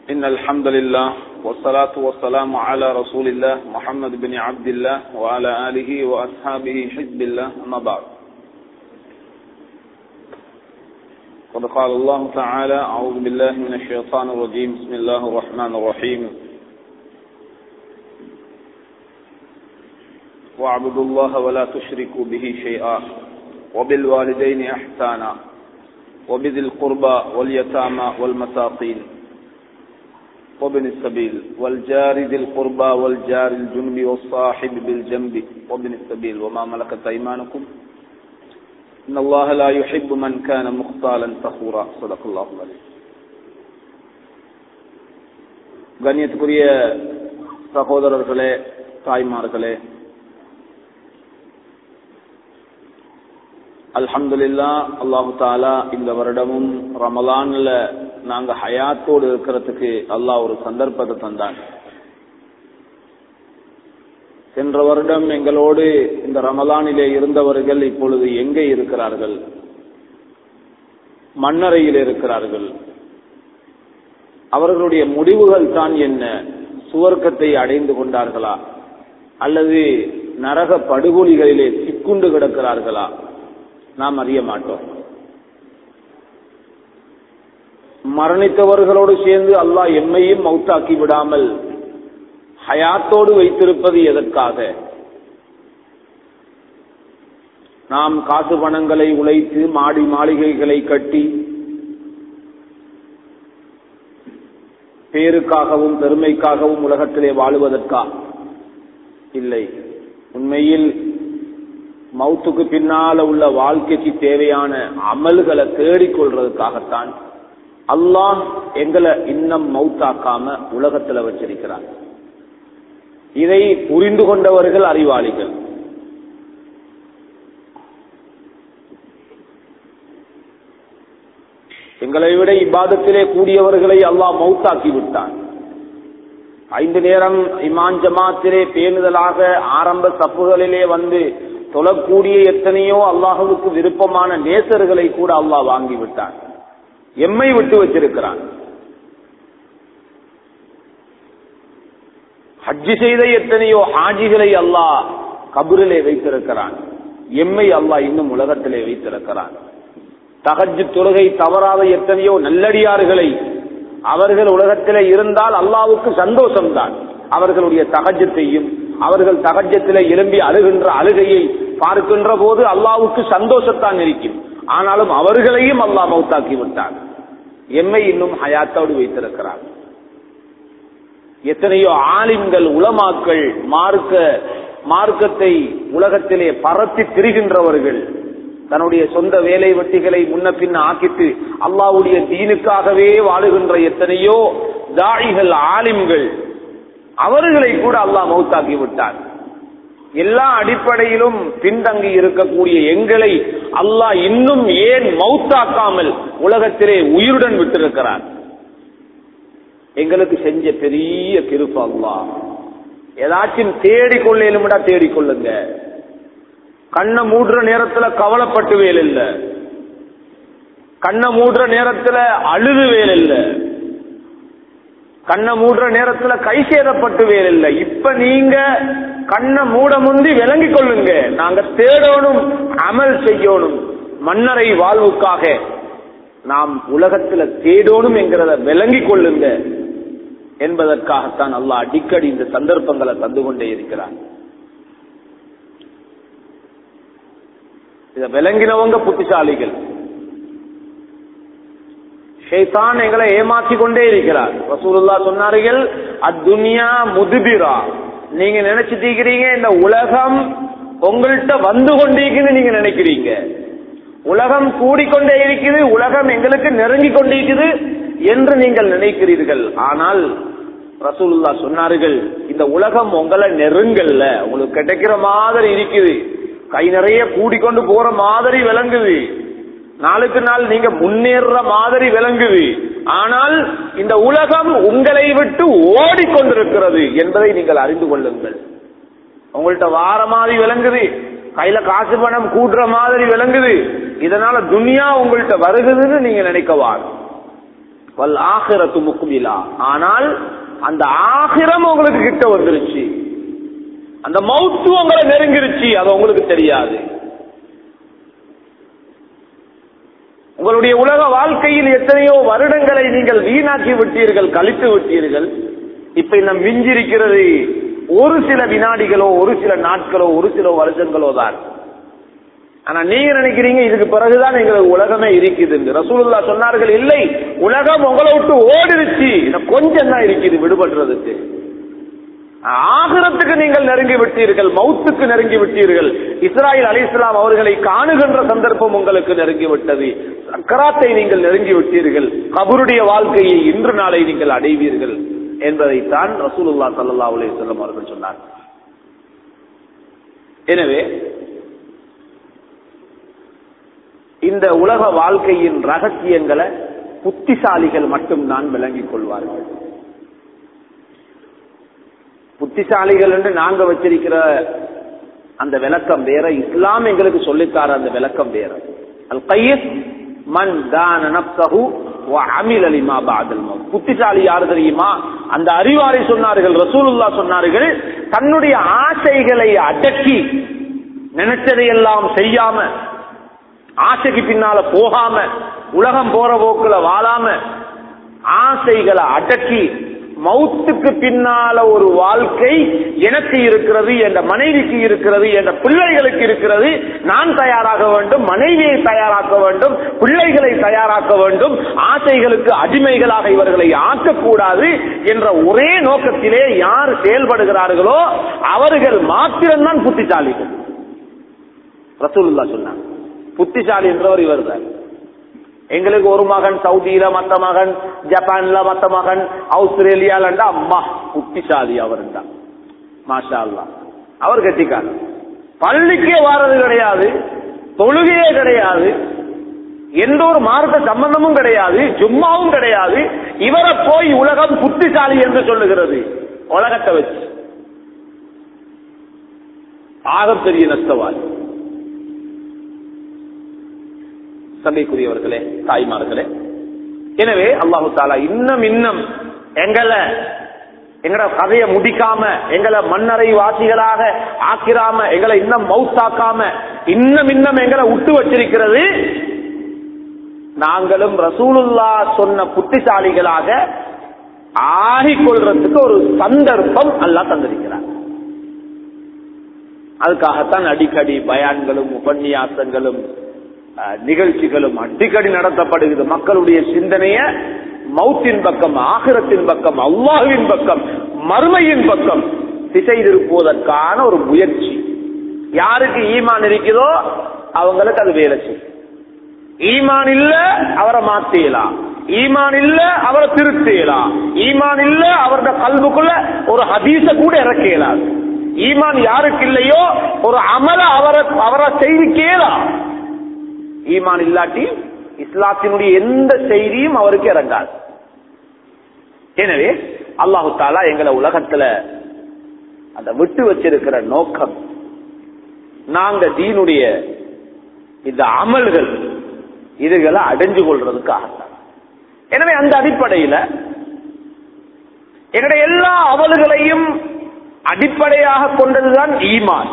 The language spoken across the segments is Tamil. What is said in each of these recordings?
إن الحمد لله والصلاة والسلام على رسول الله محمد بن عبد الله وعلى آله وأصحابه حزب الله أما بعد قد قال الله تعالى أعوذ بالله من الشيطان الرجيم بسم الله الرحمن الرحيم واعبدوا الله ولا تشركوا به شيئا وبالوالدين إحسانا وبذي القربى واليتامى والمساقين وابن السبيل والجار ذي القربى والجار الجنب والصاحب بالجنب وابن السبيل وما ملكت أيمانكم إن الله لا يحب من كان مختالا فخورا صدق الله العظيم கண்ணியத்துக்குரிய சகோதரர்களே தாய்மார்களே அல்ஹம்துலில்லா அல்லாஹு தாலா இந்த வருடமும் ரமலான்ல நாங்க ஹயாத்தோடு இருக்கிறதுக்கு அல்லாஹ் ஒரு சந்தர்ப்பத்தை தந்தான் சென்ற வருடம் எங்களோடு இந்த ரமலானிலே இருந்தவர்கள் இப்பொழுது எங்கே இருக்கிறார்கள் மண்ணறையில் இருக்கிறார்கள் அவர்களுடைய முடிவுகள் தான் என்ன சுவர்க்கத்தை அடைந்து கொண்டார்களா அல்லது நரக படுகொலிகளிலே சிக்குண்டு கிடக்கிறார்களா நாம் அறிய மாட்டோம் மரணித்தவர்களோடு சேர்ந்து அல்லாஹ் எம்மையும் மௌத்தாக்கி விடாமல் ஹயாத்தோடு வைத்திருப்பது எதற்காக நாம் காசு பணங்களை உழைத்து மாடி மாளிகைகளை கட்டி பேருக்காகவும் பெருமைக்காகவும் உலகத்திலே வாழுவதற்கா இல்லை உண்மையில் மவுத்துக்கு பின்னால உள்ள வாழ்க்கைக்கு தேவையான அமல்களை தேடிக்கொள்றதுக்காகத்தான் அல்லாஹ் எங்களை இன்னும் மவுத்தாக்காம உலகத்துல வச்சிருக்கிறார் இதை புரிந்து கொண்டவர்கள் அறிவாளிகள் எங்களை விட இப்பாதத்திலே கூடியவர்களை அல்லாஹ் மவுத்தாக்கி விட்டான் ஐந்து நேரம் இமான் ஜமாத்திலே பேணுதலாக ஆரம்ப தப்புகளிலே வந்து தொழக்கூடிய எத்தனையோ அல்லாஹுவுக்கு விருப்பமான நேசர்களை கூட அல்லாஹ் வாங்கி விட்டான் எம்மை விட்டு வச்சிருக்கிறான் ஹஜ்ஜி செய்த எத்தனையோ ஹாஜிகளை அல்லாஹ் கபூரிலே வைத்திருக்கிறான் எம்மை அல்லாஹ் இன்னும் உலகத்திலே வைத்திருக்கிறான் தகஜு தொழுகை தவறாத எத்தனையோ நல்லடியார்களை அவர்கள் உலகத்திலே இருந்தால் அல்லாவுக்கு சந்தோஷம்தான் அவர்களுடைய தகஜத்தையும் அவர்கள் தகஜத்திலே எழும்பி அழுகின்ற அழுகையை பார்க்கின்ற போது அல்லாவுக்கு சந்தோஷத்தான் இருக்கும் ஆனாலும் அவர்களையும் அல்லாஹ் மௌத்தாக்கி விட்டான் எம்மை இன்னும் ஹயாத்தோடு வைத்திருக்கிறார் எத்தனையோ ஆலிம்கள் உளமாக்கள் மார்க்க மார்க்கத்தை உலகத்திலே பரத்தி திரிகின்றவர்கள் தன்னுடைய சொந்த வேலை வெட்டிகளை முன்ன பின்ன ஆக்கிட்டு அல்லாவுடைய தீனுக்காகவே வாழுகின்ற எத்தனையோ தாழிகள் ஆலிம்கள் அவர்களை கூட அல்லாஹ் மௌத்தாக்கி விட்டார் எல்லா அடிப்படையிலும் பின்தங்கி இருக்கக்கூடிய எங்களை அல்லாஹ் இன்னும் ஏன் மௌத்தாக்காமல் உலகத்திலே உயிருடன் விட்டிருக்கிறார் எங்களுக்கு செஞ்ச பெரிய கிருப்பு அல்லா ஏதாச்சும் தேடிக்கொள்ளேனும்டா தேடிக்கொள்ளுங்க கண்ணை மூடுற நேரத்துல கவலைப்பட்டு வேல் இல்ல கண்ணை மூடுற நேரத்துல அழுது வேல் இல்ல கண்ணை மூடுற நேரத்துல கை சேதப்பட்டு வேல் இல்ல இப்ப நீங்க கண்ணை மூட முந்தி விளங்கி கொள்ளுங்க நாங்க தேடணும் அமல் செய்யணும் மன்னரை வாழ்வுக்காக நாம் உலகத்துல தேடணும் என்கிறத விளங்கி கொள்ளுங்க என்பதற்காகத்தான் அல்லாஹ் அடிக்கடி இந்த சந்தர்ப்பங்களை தந்து கொண்டே இருக்கிறார் இத விளங்கினவங்க புத்திசாலிகள் ஷைத்தான் எங்களை ஏமாற்றி கொண்டே இருக்கிறார் ரசூலுல்லா சொன்னார்கள் அத்துனியா முதுபிரா நீங்க நினைச்சிட்டு இருக்கிறீங்க இந்த உலகம் உங்கள்கிட்ட வந்து கொண்டிருக்குன்னு நீங்க நினைக்கிறீங்க உலகம் கூடிக்கொண்டே இருக்குது உலகம் எங்களுக்கு நெருங்கி கொண்டிருக்குது என்று நீங்கள் நினைக்கிறீர்கள் ஆனால் ரசூலுல்லா சொன்னார்கள் இந்த உலகம் உங்களை நெருங்கல்ல உங்களுக்கு கிடைக்கிற மாதிரி இருக்குது கை நிறைய கூடிக்கொண்டு போற மாதிரி விளங்குது நாளுக்கு நாள் நீங்க முன்னேற மாதிரி விளங்குது ஆனால் இந்த உலகம் உங்களை விட்டு ஓடிக்கொண்டிருக்கிறது என்பதை நீங்கள் அறிந்து கொள்ளுங்கள் உங்கள்கிட்ட வார மாதிரி விளங்குது கையில காசு பணம் கூட்டுற மாதிரி விளங்குது இதனால துனியா உங்கள்கிட்ட வருகுதுன்னு நீங்க நினைக்கவார் வல் ஆகிரத்து முக்குமிலா ஆனால் அந்த ஆகிரம் உங்களுக்கு கிட்ட வந்துருச்சு அந்த மௌத்து உங்களை நெருங்கிருச்சு அது உங்களுக்கு தெரியாது உங்களுடைய உலக வாழ்க்கையில் எத்தனையோ வருடங்களை நீங்கள் வீணாக்கி விட்டீர்கள் கழித்து விட்டீர்கள் இப்ப இந்த மிஞ்சிருக்கிறது ஒரு சில வினாடிகளோ ஒரு சில நாட்களோ ஒரு சில வருஷங்களோ தான் ஆனா நீங்க நினைக்கிறீங்க இதுக்கு பிறகுதான் எங்களுக்கு உலகமே இருக்குது ரசூலுல்லா சொன்னார்கள் இல்லை உலகம் உங்களை விட்டு ஓடிருச்சு இன்னும் கொஞ்சம் தான் இருக்குது விடுபடுறதுக்கு ஆகிரத்துக்கு நீங்கள் நெருங்கி விட்டீர்கள் மௌத்துக்கு நெருங்கி விட்டீர்கள் இஸ்ராயல் அலி இஸ்லாம் அவர்களை காணுகின்ற சந்தர்ப்பம் உங்களுக்கு நெருங்கி விட்டது சக்கராத்தை நீங்கள் நெருங்கி விட்டீர்கள் கபருடைய வாழ்க்கையை இன்று நாளை நீங்கள் அடைவீர்கள் என்பதைத்தான் ரசூலுல்லா சல்லா அலி சொல்லம் அவர்கள் சொன்னார் எனவே இந்த உலக வாழ்க்கையின் ரகசியங்களை புத்திசாலிகள் மட்டும்தான் விளங்கிக் கொள்வார்கள் புத்திசாலிகள் என்று நாங்க வச்சிருக்கிற அந்த விளக்கம் வேற இஸ்லாம் எங்களுக்கு சொல்லித்தார அந்த விளக்கம் வேற அல் கையஸ் மன் தான நப்சஹு அமில் அலிமா பாதல் புத்திசாலி யாரு தெரியுமா அந்த அறிவாரை சொன்னார்கள் ரசூலுல்லா சொன்னார்கள் தன்னுடைய ஆசைகளை அடக்கி நினைச்சதையெல்லாம் செய்யாம ஆசைக்கு பின்னால போகாம உலகம் போற போக்குல வாழாம ஆசைகளை அடக்கி மௌத்துக்கு பின்னால ஒரு வாழ்க்கை எனக்கு இருக்கிறது என்ற மனைவிக்கு இருக்கிறது என்ற பிள்ளைகளுக்கு இருக்கிறது நான் தயாராக வேண்டும் மனைவியை தயாராக்க வேண்டும் பிள்ளைகளை தயாராக்க வேண்டும் ஆசைகளுக்கு அடிமைகளாக இவர்களை ஆக்கக்கூடாது என்ற ஒரே நோக்கத்திலே யார் செயல்படுகிறார்களோ அவர்கள் மாத்திரம்தான் புத்திசாலிகள் ரசூலுல்லா சொன்னாங்க புத்திசாலி என்றவர் இவர் தான் எங்களுக்கு ஒரு மகன் சவுதியில மத்த மகன் ஜப்பான்ல மத்த மகன் ஆஸ்திரேலியால அம்மா புத்திசாலி அவர் தான் மாஷா அல்லா அவர் கட்டிக்கார் பள்ளிக்கே வாரது கிடையாது தொழுகையே கிடையாது எந்த ஒரு மார்க்க சம்பந்தமும் கிடையாது ஜும்மாவும் கிடையாது இவரை போய் உலகம் புத்திசாலி என்று சொல்லுகிறது உலகத்தை வச்சு ஆகப்பெரிய நஷ்டவாதி சங்கைக்குரியவர்களே தாய்மார்களே எனவே அல்லாஹு தாலா இன்னும் இன்னும் எங்களை எங்கட கதையை முடிக்காம எங்களை மன்னரை வாசிகளாக ஆக்கிராம எங்களை இன்னும் மவுத்தாக்காம இன்னும் இன்னும் எங்களை விட்டு வச்சிருக்கிறது நாங்களும் ரசூலுல்லா சொன்ன புத்திசாலிகளாக ஆகிக்கொள்றதுக்கு ஒரு சந்தர்ப்பம் அல்லாஹ் தந்திருக்கிறார் அதுக்காகத்தான் அடிக்கடி பயான்களும் உபன்யாசங்களும் நிகழ்ச்சிகளும் அடிக்கடி நடத்தப்படுகிறது மக்களுடைய சிந்தனைய மௌத்தின் பக்கம் ஆகிரத்தின் பக்கம் அல்லாஹுவின் பக்கம் மறுமையின் பக்கம் திசை திருப்புவதற்கான ஒரு முயற்சி யாருக்கு ஈமான் இருக்குதோ அவங்களுக்கு அது வேலை செய்யும் ஈமான் இல்ல அவரை மாத்தியலாம் ஈமான் இல்ல அவரை திருத்தியலாம் ஈமான் இல்ல அவரோட கல்வுக்குள்ள ஒரு ஹதீச கூட இறக்கலாம் ஈமான் யாருக்கு இல்லையோ ஒரு அமல அவரை அவரை செய்தி கேலாம் ஈமான் இல்லாட்டி இஸ்லாத்தினுடைய எந்த செய்தியும் அவருக்கு இறங்காது எனவே அல்லாஹு தாலா எங்களை உலகத்துல அந்த விட்டு வச்சிருக்கிற நோக்கம் நாங்க தீனுடைய இந்த அமல்கள் இதுகளை அடைஞ்சு கொள்றதுக்காகத்தான் எனவே அந்த அடிப்படையில என்னுடைய எல்லா அமல்களையும் அடிப்படையாக கொண்டதுதான் ஈமான்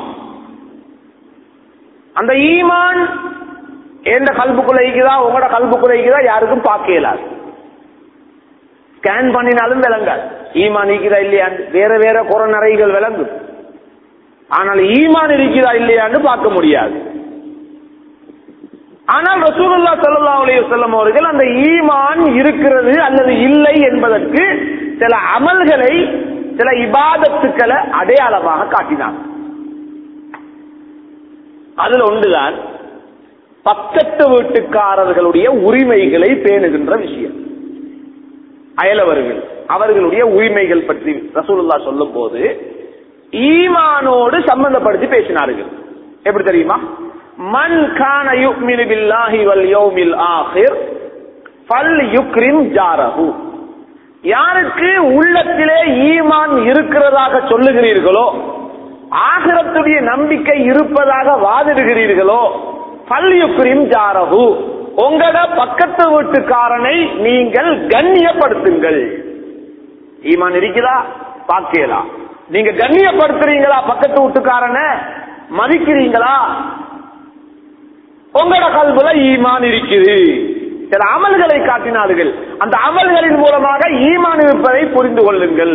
அந்த ஈமான் எந்த கல்புக்குள்ள இருக்குதா உங்களோட கல்புக்குள்ள இருக்குதா யாருக்கும் பார்க்க இயலாது ஸ்கேன் பண்ணினாலும் விளங்காது ஈமான் இருக்குதா இல்லையாண்டு வேற வேற குறநறைகள் விளங்கும் ஆனால் ஈமான் இருக்குதா இல்லையான்னு பார்க்க முடியாது ஆனால் ரசூலுல்லா சல்லா அலைய செல்லம் அவர்கள் அந்த ஈமான் இருக்கிறது அல்லது இல்லை என்பதற்கு சில அமல்களை சில இபாதத்துக்களை அடையாளமாக காட்டினார் அதுல ஒன்றுதான் பக்கத்து வீட்டுக்காரர்களுடைய உரிமைகளை பேணுகின்ற விஷயம் அயலவர்கள் அவர்களுடைய உரிமைகள் பற்றி ரசூலுல்லா சொல்லும் போது ஈமானோடு சம்பந்தப்படுத்தி பேசினார்கள் எப்படி தெரியுமா மன் கான யுக்மினு பில்லாஹி வல் யௌமில் ஆஹிர் ஃபல் யுக்ரிம் ஜாரஹு யாருக்கு உள்ளத்திலே ஈமான் இருக்கிறதாக சொல்லுகிறீர்களோ ஆகிரத்துடைய நம்பிக்கை இருப்பதாக வாதிடுகிறீர்களோ பல்யுக்ரிம் ஜாரஹு உங்களோட பக்கத்து வீட்டுக்காரனை நீங்கள் கண்ணியப்படுத்துங்கள் ஈமான் இருக்குதா பாக்கலாம் நீங்க கண்ணியப்படுத்துறீங்களா பக்கத்து வீட்டுக்காரனை மதிக்கிறீங்களா உங்களோட கல்வில ஈமான் இருக்குது சில அமல்களை காட்டினார்கள் அந்த அமல்களின் மூலமாக ஈமான் இருப்பதை புரிந்து கொள்ளுங்கள்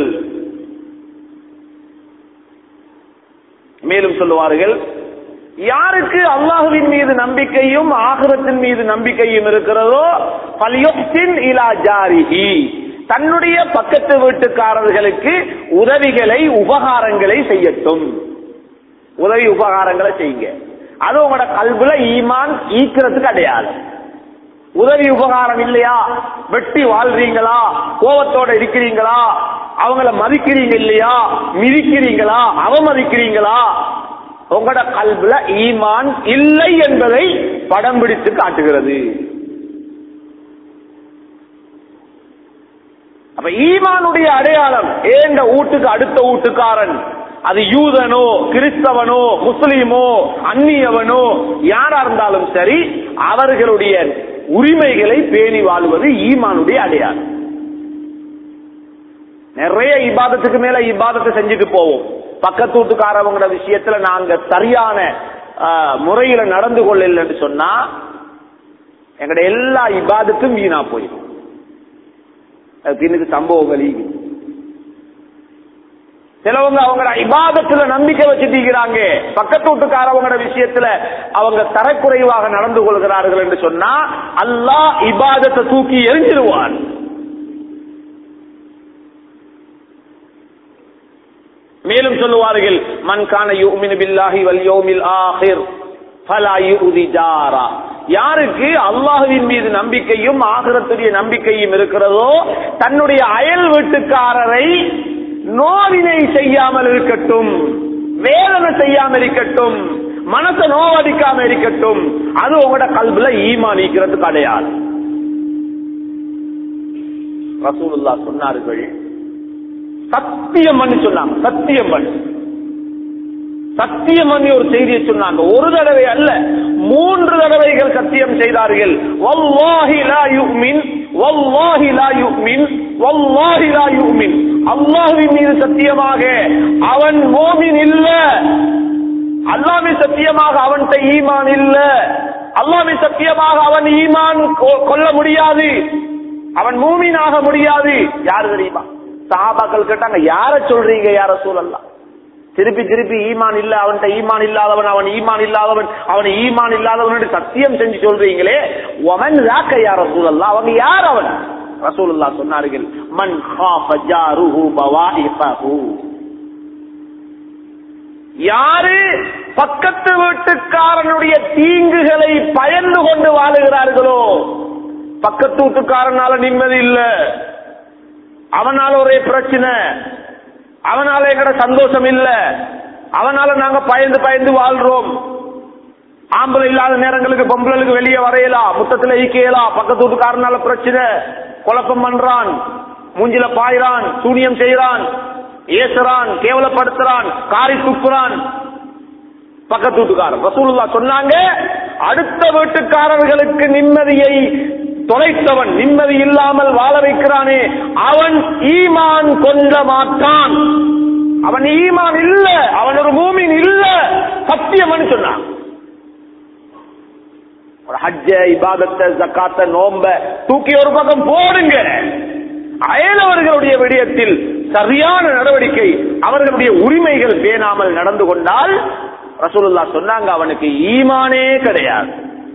மேலும் சொல்லுவார்கள் யாருக்கு அல்லாஹுவின் மீது நம்பிக்கையும் ஆகிரத்தின் மீது நம்பிக்கையும் இருக்கிறதோ பல்யொப்தின் இலா ஜாரிஹி தன்னுடைய பக்கத்து வீட்டுக்காரர்களுக்கு உதவிகளை உபகாரங்களை செய்யட்டும் உதவி உபகாரங்களை செய்யுங்க அது உங்களோட கல்வில ஈமான் ஈக்கிறதுக்கு அடையாளம் உதவி உபகாரம் இல்லையா வெட்டி வாழ்றீங்களா கோபத்தோட இருக்கிறீங்களா அவங்கள மதிக்கிறீங்க இல்லையா மிதிக்கிறீங்களா அவமதிக்கிறீங்களா உங்களோட கல்வில ஈமான் இல்லை என்பதை படம் பிடித்து காட்டுகிறது அப்ப ஈமானுடைய அடையாளம் ஏண்ட வீட்டுக்கு அடுத்த வீட்டுக்காரன் அது யூதனோ கிறிஸ்தவனோ முஸ்லீமோ அந்நியவனோ யாரா இருந்தாலும் சரி அவர்களுடைய உரிமைகளை பேணி வாழ்வது ஈமானுடைய அடையாளம் நிறைய இபாதத்துக்கு மேல இபாதத்தை செஞ்சுட்டு போவோம் பக்கத்து வீட்டுக்காரவங்களோட விஷயத்துல நாங்க சரியான ஆஹ், முறையில நடந்து கொள்ளலன்னு சொன்னா எங்கட எல்லா இபாதத்தும் வீணா போயிடும் அதுக்கு இன்னைக்கு சம்பவங்கள் ஈகுது. சிலவங்க அவங்களோட இபாதத்துல நம்பிக்கை வச்சுட்டீங்கிறாங்க பக்கத்து வீட்டுக்காரவங்களோட விஷயத்துல அவங்க தரக்குறைவாக நடந்து கொள்கிறார்கள் என்று சொன்னா அல்லாஹ் இபாதத்தை தூக்கி எரிஞ்சிருவான் மேலும் சொல்லுவார்கள் மன் கான யுமினு பில்லாஹி வல் யௌமில் ஆஹிர் ஃபலா யுதி ஜாரா யாருக்கு அல்லாஹுவின் மீது நம்பிக்கையும் ஆகிரத்துடைய நம்பிக்கையும் இருக்கிறதோ தன்னுடைய அயல் வீட்டுக்காரரை நோவினை செய்யாமல் இருக்கட்டும் வேதனை செய்யாமல் இருக்கட்டும் மனசை நோவடிக்காம இருக்கட்டும் அது உங்களோட கல்வில ஈமானிக்கிறதுக்கு அடையாளம் ரசூலுல்லா சொன்னார்கள் சத்தியம் பண்ணி சொன்னாங்க சத்தியம் பண்ணி சத்தியம் பண்ணி ஒரு செய்தியை சொன்னாங்க ஒரு தடவை அல்ல மூன்று தடவைகள் சத்தியம் செய்தார்கள் வல்லாஹி லா யுமின் வல்லாஹி லா யுமின் வல்லாஹி லா யுமின் அல்லாஹ்வின் மீது சத்தியமாக அவன் மோமின் இல்ல அல்லாஹ்வை சத்தியமாக அவன்கிட்ட ஈமான் இல்ல அல்லாஹ்வை சத்தியமாக அவன் ஈமான் கொ- கொள்ள முடியாது அவன் மூமின் ஆக முடியாது யாரு தெரியுமா சஹாபாக்கள் கேட்டாங்க யார சொல்றீங்க யார சூழல்லாம் திருப்பி திருப்பி ஈமான் இல்ல அவன்கிட்ட ஈமான் இல்லாதவன் அவன் ஈமான் இல்லாதவன் அவன் ஈமான் இல்லாதவன் சத்தியம் செஞ்சு சொல்றீங்களே ஒமன் ராக்க யார சூழல்லாம் அவங்க யார் அவன் ரசூலுல்லா சொன்னார்கள் மன் ஹாஃப ஜாருஹு பவாஇஃபஹு யாரு பக்கத்து வீட்டுக்காரனுடைய தீங்குகளை பயந்து கொண்டு வாழுகிறார்களோ பக்கத்து வீட்டுக்காரனால நிம்மதி இல்ல அவனால ஒரே பிரச்சனை அவனால எங்கட சந்தோஷம் இல்ல அவனால நாங்க பயந்து பயந்து வாழ்றோம் ஆம்பளை இல்லாத நேரங்களுக்கு பொம்பளைகளுக்கு வெளியே வரையலாம் முத்தத்துல ஈக்கையலாம் பக்கத்து வீட்டுக்காரனால பிரச்சனை குழப்பம் பண்றான் மூஞ்சில பாயிறான் சூனியம் செய்யறான் ஏசுறான் கேவலப்படுத்துறான் காரி துப்புறான் பக்கத்து வீட்டுக்காரன் ரசூலுல்லா சொன்னாங்க அடுத்த வீட்டுக்காரர்களுக்கு நிம்மதியை தொலைத்தவன் நிம்மதி இல்லாமல் வாழ வைக்கிறானே அவன் ஈமான் கொள்ள மாட்டான் அவன் ஈமான் இல்ல அவன் ஒரு மூமின் இல்ல சத்தியம்னு சொன்னான் ஒரு ஹஜ்ஜ இபாதத்தை ஜக்காத்த நோம்ப தூக்கி ஒரு பக்கம் போடுங்க அயலவர்களுடைய விடயத்தில் சரியான நடவடிக்கை அவர்களுடைய உரிமைகள் பேணாமல் நடந்து கொண்டால் ரசூலுல்லா சொன்னாங்க அவனுக்கு ஈமானே கிடையாது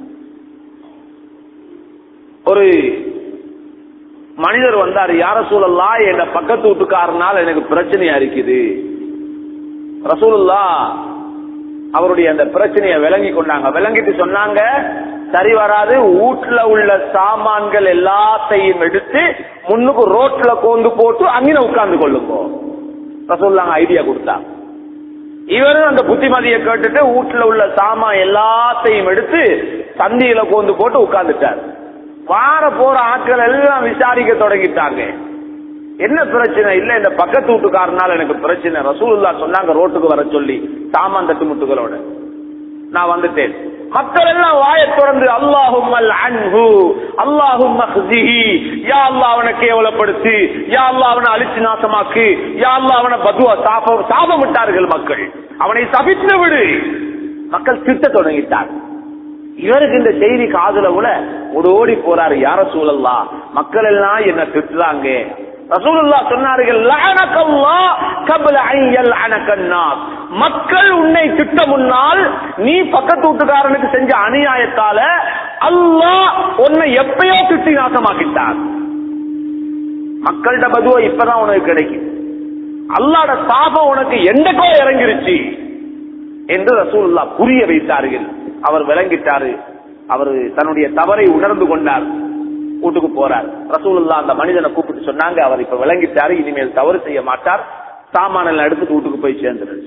ஒரு மனிதர் வந்தார் யார சூழல்லா என் பக்கத்து வீட்டுக்காரனால் எனக்கு பிரச்சனையா இருக்குது ரசூலுல்லா அவருடைய அந்த பிரச்சனையை விளங்கி கொண்டாங்க விளங்கிட்டு சொன்னாங்க சரி வராது வீட்டுல உள்ள சாமான்கள் எல்லாத்தையும் எடுத்து முன்னுக்கு ரோட்ல கோந்து போட்டு அங்கே உட்கார்ந்து கொள்ளுங்க ரசூல்லாங்க ஐடியா கொடுத்தாங்க இவரும் அந்த புத்திமதியை கேட்டுட்டு வீட்டுல உள்ள சாமான் எல்லாத்தையும் எடுத்து சந்தியில கோந்து போட்டு உட்கார்ந்துட்டார் வார போற ஆட்கள் எல்லாம் விசாரிக்க தொடங்கிட்டாங்க என்ன பிரச்சனை இல்ல இந்த பக்கத்து வீட்டுக்காரனால எனக்கு பிரச்சனை ரசூலுல்லா சொன்னாங்க ரோட்டுக்கு வர சொல்லி சாமான் தட்டு முட்டுகளோட நான் வந்துட்டேன் மக்கள் எல்லாம் வாயை திறந்து அல்லாஹும் அல் அன்பு அல்லாஹும் யா அல்லாஹ் அவனை கேவலப்படுத்து யா அல்லாஹ் அவனை அழிச்சு நாசமாக்கு யா அல்லாஹ் அவனை பதுவா சாபம் சாபமிட்டார்கள் மக்கள் அவனை சபித்து விடு மக்கள் திட்ட தொடங்கிட்டார் இவருக்கு இந்த செய்தி காதுல கூட ஒரு ஓடி போறாரு யார சூழல்லா மக்கள் எல்லாம் என்ன திட்டுறாங்க ரசூலுல்லா சொன்னார்கள் லஅனக்கல்லாஹ் கப்ல அன் யல்அனக الناس மக்கள் உன்னை திட்ட முன்னால் நீ பக்கத்து வீட்டுக்காரனுக்கு செஞ்ச அநியாயத்தால அல்லாஹ் உன்னை எப்பயோ திட்டி நாசமாக்கிட்டார் மக்கள்கிட்ட பதுவா இப்பதான் உனக்கு கிடைக்கும் அல்லாட சாபம் உனக்கு எந்தக்கோ இறங்கிருச்சு என்று ரசூலுல்லா புரிய வைத்தார்கள் அவர் விளங்கிட்டாரு அவர் தன்னுடைய தவறை உணர்ந்து கொண்டார் வீட்டுக்கு போறார் ரசூலுல்லா அந்த மனிதனை கூப்பிட்டு சொன்னாங்க அவர் இப்ப விளங்கிட்டாரு இனிமேல் தவறு செய்ய மாட்டார் சாமானெல்லாம் எடுத்துட்டு வீட்டுக்கு போய் சேர்ந்துருச்சு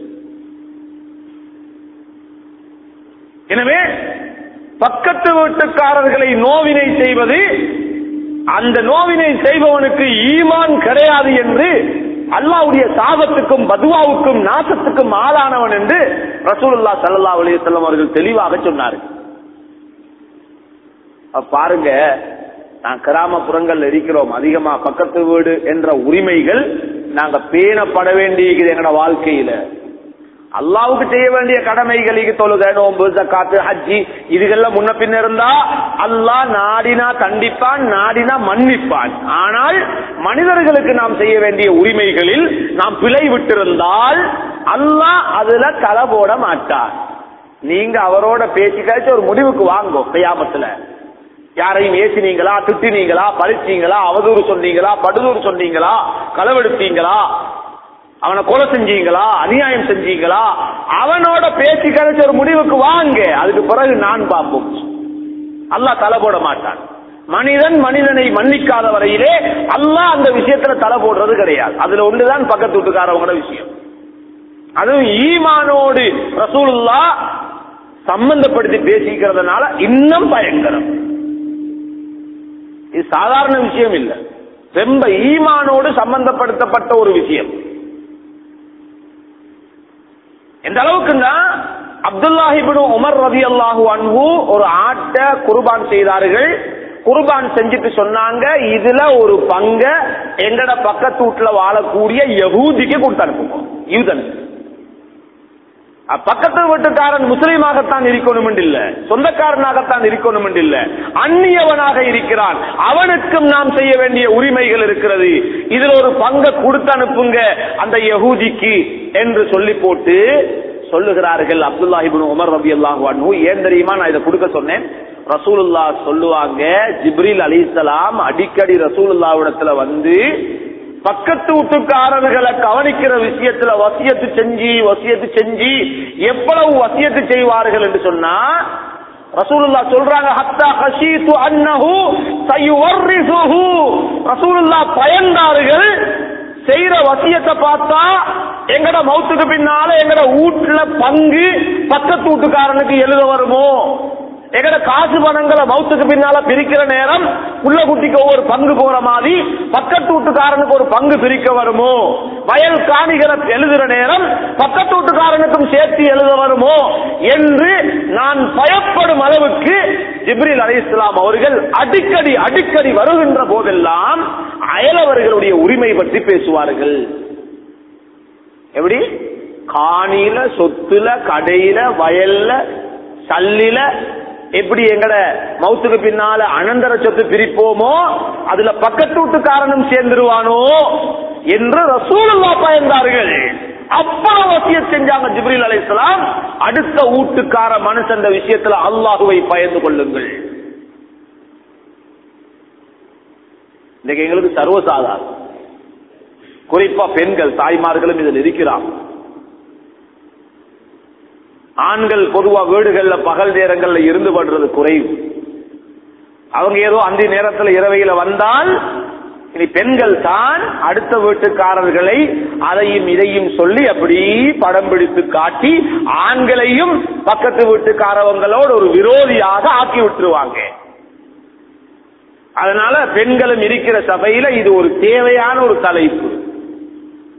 எனவே பக்கத்து வீட்டுக்காரர்களை நோவினை செய்வது அந்த நோவினை செய்பவனுக்கு ஈமான் கிடையாது என்று அல்லாவுடைய சாபத்துக்கும் பதுவாவுக்கும் நாசத்துக்கும் ஆளானவன் என்று ரசூலுல்லா சல்லா அலிசல்லம் அவர்கள் தெளிவாக சொன்னார்கள் அப்ப பாருங்க நான் கிராமப்புறங்கள் இருக்கிறோம் அதிகமா பக்கத்து வீடு என்ற உரிமைகள் நாங்க பேணப்பட வேண்டியது எங்களோட வாழ்க்கையில அல்லாவுக்கு செய்ய வேண்டிய கடமைகளுக்கு தொழுக நோன்பு ஜக்காத்து ஹஜ்ஜி இதுகள்லாம் முன்ன பின்ன இருந்தா அல்லாஹ் நாடினா தண்டிப்பான் நாடினா மன்னிப்பான் ஆனால் மனிதர்களுக்கு நாம் செய்ய வேண்டிய உரிமைகளில் நாம் பிழை விட்டிருந்தால் அல்லாஹ் அதுல தலை போட மாட்டார் நீங்க அவரோட பேசி கழிச்சு ஒரு முடிவுக்கு வாங்கோ கையாமத்துல யாரையும் ஏசினீங்களா திட்டினீங்களா பறிச்சீங்களா அவதூறு சொன்னீங்களா படுதூறு சொன்னீங்களா களவெடுத்தீங்களா அவனை கொலை செஞ்சீங்களா அநியாயம் செஞ்சீங்களா அவனோட பேசி கழிச்ச ஒரு முடிவுக்கு வாங்க அதுக்கு பிறகு நான் பார்ப்போம் அல்லாஹ் தலை போட மாட்டான் மனிதன் மனிதனை மன்னிக்காத வரையிலே அல்லாஹ் அந்த விஷயத்துல தலை போடுறது கிடையாது அதுல ஒன்றுதான் பக்கத்து வீட்டுக்காரவங்களோட விஷயம் அதுவும் ஈமானோடு ரசூலுல்லா சம்பந்தப்படுத்தி பேசிக்கிறதுனால இன்னும் பயங்கரம் இது சாதாரண விஷயம் இல்ல ரொம்ப ஈமானோடு சம்பந்தப்படுத்தப்பட்ட ஒரு விஷயம் எந்த அளவுக்குன்னா அப்துல்லாஹிபின் உமர் ரதி அல்லாஹு அன்பு ஒரு ஆட்டை குர்பான் செய்தார்கள் குர்பான் செஞ்சுட்டு சொன்னாங்க இதுல ஒரு பங்க எங்கட பக்கத்து வீட்டுல வாழக்கூடிய யகூதிக்கு கொடுத்து அனுப்புவோம் யூதனுக்கு பக்கத்து வீட்டுக்காரன் முஸ்லீமாகத்தான் இருக்கணும் இல்ல சொந்தக்காரனாகத்தான் இருக்கணும் இல்ல அந்நியவனாக இருக்கிறான் அவனுக்கும் நாம் செய்ய வேண்டிய உரிமைகள் இருக்கிறது இதுல ஒரு பங்கை கொடுத்து அனுப்புங்க அந்த யகூதிக்கு என்று சொல்லி போட்டு சொல்லுகிறார்கள் அப்துல்லாஹிபின் உமர் ரபி அல்லாஹு ஏன் தெரியுமா நான் இதை கொடுக்க சொன்னேன் ரசூலுல்லா சொல்லுவாங்க ஜிப்ரில் அலிசலாம் அடிக்கடி ரசூலுல்லாவிடத்துல வந்து பக்கத்து வீட்டுக்காரர்களை கவனிக்கிற விஷயத்துல வசியத்து செஞ்சு வசியத்து செஞ்சு எவ்வளவு வசியத்து செய்வார்கள் என்று சொன்னா ரசூலுல்லா சொல்றாங்க ஹத்தா ஹஷீது அன்னஹு சயுவர்ரிசுஹு ரசூலுல்லா பயந்தார்கள் செய்யற வசியத்தை பார்த்தா எங்கட மௌத்துக்கு பின்னால எங்கட வீட்டுல பங்கு பக்கத்து வீட்டுக்காரனுக்கு எழுத வருமோ எங்கட காசு பணங்களை மௌத்துக்கு பின்னால பிரிக்கிற நேரம் உள்ள குட்டிக்கு ஒவ்வொரு பங்கு போற மாதிரி பக்கத்து வீட்டுக்காரனுக்கு ஒரு பங்கு பிரிக்க வருமோ வயல் காணிகளை எழுதுற நேரம் பக்கத்து வீட்டுக்காரனுக்கும் சேர்த்து எழுத வருமோ என்று நான் பயப்படும் அளவுக்கு ஜிப்ரில் அலி இஸ்லாம் அவர்கள் அடிக்கடி அடிக்கடி வருகின்ற போதெல்லாம் அயலவர்களுடைய உரிமை பற்றி பேசுவார்கள் எப்படி காணியில சொத்துல கடையில வயல்ல சல்லில எப்படி எங்கட மவுத்துக்கு பின்னால அனந்தர சொத்து பிரிப்போமோ அதுல பக்கத்து வீட்டுக்காரனும் சேர்ந்துருவானோ என்று ரசூலுல்லா பயந்தார்கள் அவ்வளவு வசிய செஞ்சாங்க ஜிப்ரீல் அலைஹிஸ்ஸலாம் அடுத்த வீட்டுக்கார மனுஷன் இந்த விஷயத்துல அல்லாஹுவை பயந்து கொள்ளுங்கள் இன்னைக்கு எங்களுக்கு சர்வசாதாரணம் குறிப்பா பெண்கள் தாய்மார்களும் இதில் இருக்கிறார் ஆண்கள் பொதுவா வீடுகள்ல பகல் நேரங்கள்ல இருந்து படுறது குறைவு அவங்க ஏதோ அந்த நேரத்துல இரவையில வந்தால் இனி பெண்கள் தான் அடுத்த வீட்டுக்காரர்களை அதையும் இதையும் சொல்லி அப்படி படம் பிடித்து காட்டி ஆண்களையும் பக்கத்து வீட்டுக்காரவங்களோடு ஒரு விரோதியாக ஆக்கி விட்டுருவாங்க அதனால பெண்களும் இருக்கிற சபையில இது ஒரு தேவையான ஒரு தலைப்பு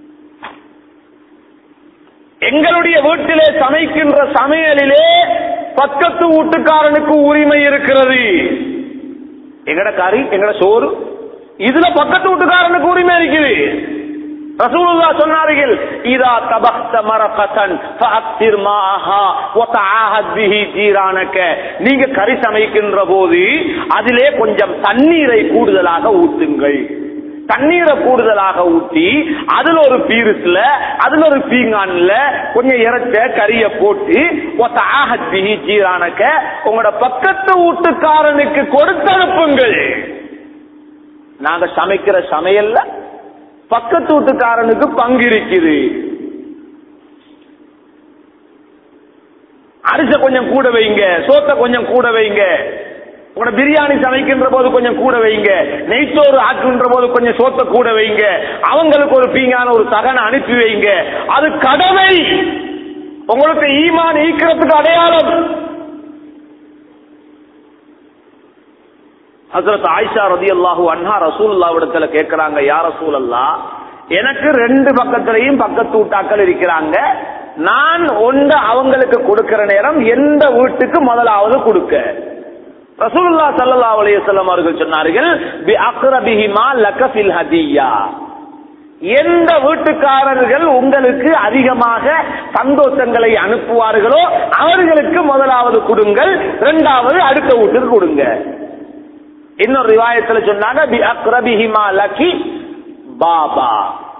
எங்களுடைய வீட்டிலே சமைக்கின்ற சமையலிலே பக்கத்து வீட்டுக்காரனுக்கு உரிமை இருக்கிறது எங்கட கறி எங்கட சோறு இதுல பக்கத்து வீட்டுக்காரனுக்கு உரிமை இருக்குது ரசூலுல்லாஹ் சொன்னார்கள் இதா தபக்த மரகதன் ஃபஅக்திர் மாஹா வதஆஹத் பிஹி ஜீரானக நீங்க கறி சமைக்கின்ற போது அதிலே கொஞ்சம் தண்ணீரை கூடுதலாக ஊத்துங்கள் தண்ணீரை கூடுதலாக ஊத்தி அதுல ஒரு பீருஸ்ல அதுல ஒரு பீங்கான்ல கொஞ்சம் இறைச்ச கறிய போட்டு வதஆஹத் பிஹி ஜீரானக உங்களோட பக்கத்து வீட்டுக்காரனுக்கு கொடுத்து அனுப்புங்கள் நாங்க சமைக்கிற சமையல்ல பக்கத்து வீட்டுக்காரனுக்கு பங்கு இருக்குது அரிச கொஞ்சம் கூட வைங்க சோத்தை கொஞ்சம் கூட வைங்க உங்களோட பிரியாணி சமைக்கின்ற போது கொஞ்சம் கூட வைங்க நெய்ச்சோறு ஆக்குன்ற போது கொஞ்சம் சோத்தை கூட வைங்க அவங்களுக்கு ஒரு பீங்கான ஒரு சகனை அனுப்பி வைங்க அது கடமை உங்களுக்கு ஈமான் ஈக்கிறதுக்கு அடையாளம் ஹசரத் ஆயிஷா ரதி அல்லாஹு அன்ஹா ரசூல்லாவிடத்துல கேட்கிறாங்க யார் ரசூல் அல்லா எனக்கு ரெண்டு பக்கத்திலையும் பக்கத்து வீட்டாக்கள் இருக்கிறாங்க நான் ஒன்று அவங்களுக்கு கொடுக்கிற நேரம் எந்த வீட்டுக்கு முதலாவது கொடுக்க ரசூலுல்லா சல்லா அலையம் அவர்கள் சொன்னார்கள் பி அக்ரபிஹிமா லக்கஃபில் ஹதியா எந்த வீட்டுக்காரர்கள் உங்களுக்கு அதிகமாக சந்தோஷங்களை அனுப்புவார்களோ அவர்களுக்கு முதலாவது கொடுங்கள் இரண்டாவது அடுத்த வீட்டுக்கு கொடுங்க இன்னொரு ரிவாயத்துல சொன்னாங்க பி அக்ரபிஹிமா லக்கி பாபா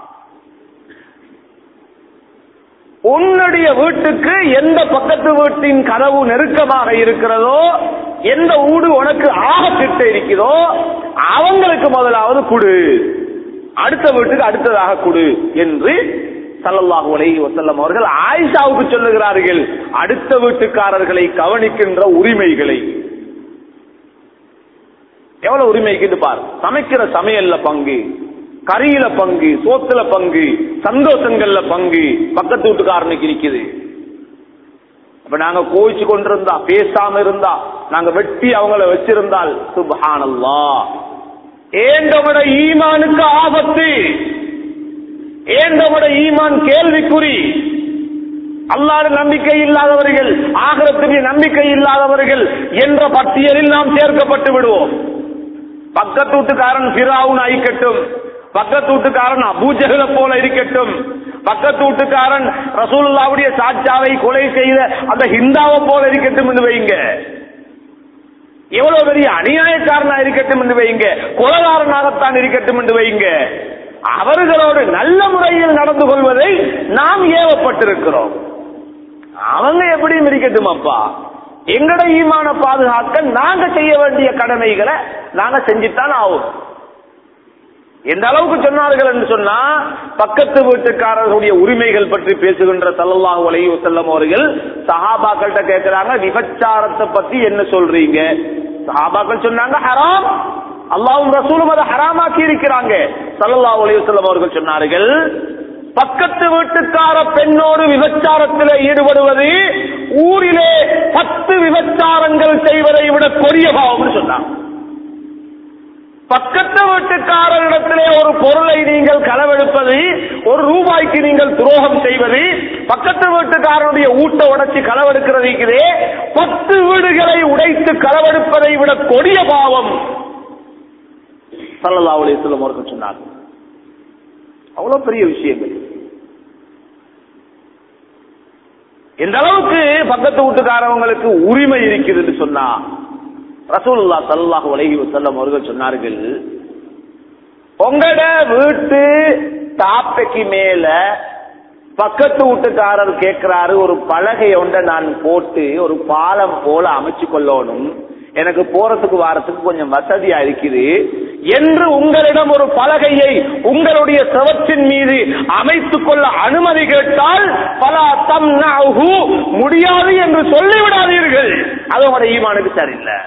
உன்னுடைய வீட்டுக்கு எந்த பக்கத்து வீட்டின் கதவு நெருக்கமாக இருக்கிறதோ எந்த ஊடு உனக்கு ஆக கிட்ட இருக்கிறதோ அவங்களுக்கு முதலாவது கொடு அடுத்த வீட்டுக்கு அடுத்ததாக கொடு என்று சல்லல்லாஹு அலைஹி வஸல்லம் அவர்கள் ஆயிஷாவுக்கு சொல்லுகிறார்கள் அடுத்த வீட்டுக்காரர்களை கவனிக்கின்ற உரிமைகளை எவ்வளவு உரிமைக்குன்னு பார் சமைக்கிற சமையல்ல பங்கு கறியில பங்கு சோத்துல பங்கு சந்தோஷங்கள்ல பங்கு பக்கத்து வீட்டுக்காரனுக்கு இருக்குது அப்ப நாங்க கோவிச்சு கொண்டிருந்தா பேசாம இருந்தா நாங்க வெட்டி அவங்கள வச்சிருந்தால் சுபஹானல்லா ஏண்டவட ஈமானுக்கு ஆபத்து ஏண்டவட ஈமான் கேள்விக்குறி அல்லாத நம்பிக்கை இல்லாதவர்கள் ஆகரத்துக்கு நம்பிக்கை இல்லாதவர்கள் என்ற பட்டியலில் நாம் சேர்க்கப்பட்டு விடுவோம் பக்கத்து வீட்டுக்காரன் பிராவுன் ஆயிக்கட்டும் பக்கத்து வீட்டுக்காரன் அபூஜகல போல இருக்கட்டும் பக்கத்து வீட்டுக்காரன் ரசூலுல்லாவுடைய சாட்சாவை கொலை செய்த அந்த ஹிந்தாவை போல இருக்கட்டும் என்று வைங்க எவ்வளவு பெரிய அநியாயக்காரனா இருக்கட்டும் என்று வைங்க கொலகாரனாகத்தான் இருக்கட்டும் என்று வைங்க அவர்களோடு நல்ல முறையில் நடந்து கொள்வதை நாம் ஏவப்பட்டிருக்கிறோம் அவங்க எப்படியும் இருக்கட்டும் அப்பா எங்கட ஈமான பாதுகாக்க நாங்க செய்ய வேண்டிய கடமைகளை நாங்க செஞ்சுத்தான் ஆகும் எந்த அளவுக்கு சொன்னார்கள் என்று சொன்னா பக்கத்து வீட்டுக்காரர்களுடைய உரிமைகள் பற்றி பேசுகின்ற சல்லல்லாஹு அலைஹி வஸல்லம் அவர்கள் சஹாபாக்கள்கிட்ட கேட்கிறாங்க விபச்சாரத்தை பத்தி என்ன சொல்றீங்க சஹாபாக்கள் சொன்னாங்க ஹராம் அல்லாஹ்வும் ரசூலும் அதை ஹராமாக்கி இருக்கிறாங்க சல்லல்லாஹு அலைஹி வஸல்லம் அவர்கள் சொன்னார்கள் பக்கத்து வீட்டுக்கார பெண்ணோடு விபச்சாரத்தில் ஈடுபடுவது ஊரிலே பத்து விபச்சாரங்கள் செய்வதை விட கொடிய பாவம்னு சொன்னாங்க பக்கத்து வீட்டுக்காரரிடத்திலே ஒரு பொருளை நீங்கள் களவெடுப்பது ஒரு ரூபாய்க்கு நீங்கள் துரோகம் செய்வது பக்கத்து வீட்டுக்காரனுடைய ஊட்ட உடைச்சு களவெடுக்கிறது இருக்குதே பத்து வீடுகளை உடைத்து களவெடுப்பதை விட கொடிய பாவம் சல்லல்லா அலிஸ்லம் அவர்கள் சொன்னார் அவ்வளவு பெரிய விஷயங்கள் எந்த அளவுக்கு பக்கத்து வீட்டுக்காரவங்களுக்கு உரிமை இருக்குதுன்னு சொன்னா ரசூலுல்லா சல்லாஹு அலைஹி வஸல்லம் அவர்கள் சொன்னார்கள் உங்களோட வீட்டு தாப்பைக்கு மேல பக்கத்து வீட்டுக்காரர் கேட்கிறாரு ஒரு பலகை ஒன்றை நான் போட்டு ஒரு பாலம் போல அமைச்சு கொள்ளணும் எனக்கு போறதுக்கு வாரத்துக்கு கொஞ்சம் வசதியா இருக்குது என்று உங்களிடம் ஒரு பலகையை உங்களுடைய செவத்தின் மீது அமைத்துக் கொள்ள அனுமதி கேட்டால் பல தம் முடியாது என்று சொல்லிவிடாதீர்கள் அது உங்களுடைய ஈமானுக்கு சரியில்லை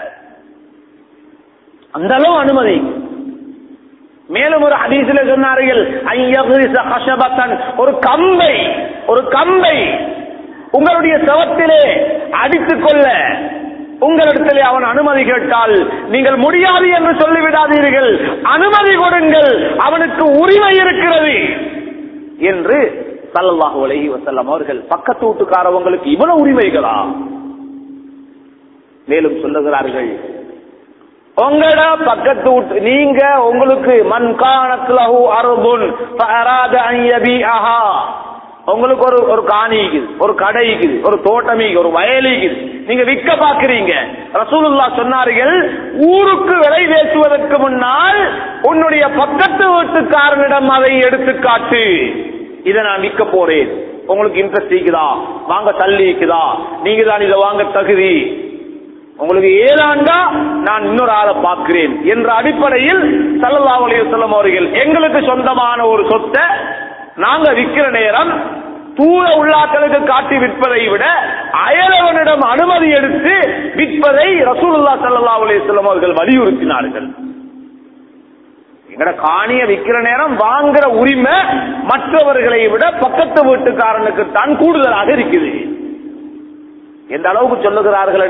அந்த அளவு அனுமதி மேலும் ஒரு ஹதீஸில் சொன்னார்கள் ஐயகுரிச ஹஷபத்தன் ஒரு கம்பை ஒரு கம்பை உங்களுடைய சவத்திலே அடித்துக் கொள்ள உங்களிடத்திலே அவன் அனுமதி கேட்டால் நீங்கள் முடியாது என்று சொல்லிவிடாதீர்கள் அனுமதி கொடுங்கள் அவனுக்கு உரிமை இருக்கிறது என்று சல்லல்லாஹு அலைஹி வஸல்லம் அவர்கள் பக்கத்து வீட்டுக்காரவங்களுக்கு இவ்வளவு உரிமைகளா மேலும் சொல்லுகிறார்கள் உங்களோட பக்கத்து வீட்டு நீங்க உங்களுக்கு மண் காணத்துலஹு அருபுன் ஃபஅராத அன் யபீஅஹா உங்களுக்கு ஒரு ஒரு காணி இருக்குது ஒரு கடை இருக்குது ஒரு தோட்டம் இருக்குது ஒரு வயல் இருக்குது நீங்க விற்க பாக்குறீங்க ரசூலுல்லா சொன்னார்கள் ஊருக்கு விலை பேசுவதற்கு முன்னால் உன்னுடைய பக்கத்து வீட்டுக்காரனிடம் அதை எடுத்து காட்டு இதை நான் விற்க போறேன் உங்களுக்கு இன்ட்ரெஸ்ட் இருக்குதா வாங்க தள்ளி இருக்குதா நீங்க தான் இதை வாங்க தகுதி உங்களுக்கு ஏழாண்டா நான் இன்னொரு ஆளை பார்க்கிறேன் என்ற அடிப்படையில் சல்லல்லாஹு அலைஹி வஸல்லம் அவர்கள் எங்களுக்கு சொந்தமான ஒரு சொத்தை நாங்க விற்கிற நேரம் தூர உள்ளாக்களுக்கு காட்டி விற்பதை விட அயலவனிடம் அனுமதி எடுத்து விற்பதை ரசூலுல்லா ஸல்லல்லாஹு அலைஹி வஸல்லம் அவர்கள் வலியுறுத்தினார்கள் எங்கட காணிய விற்கிற நேரம் வாங்குற உரிமை மற்றவர்களை விட பக்கத்து வீட்டுக்காரனுக்கு தான் கூடுதலாக இருக்குது எந்த அளவுக்கு சொல்லுகிறார்கள்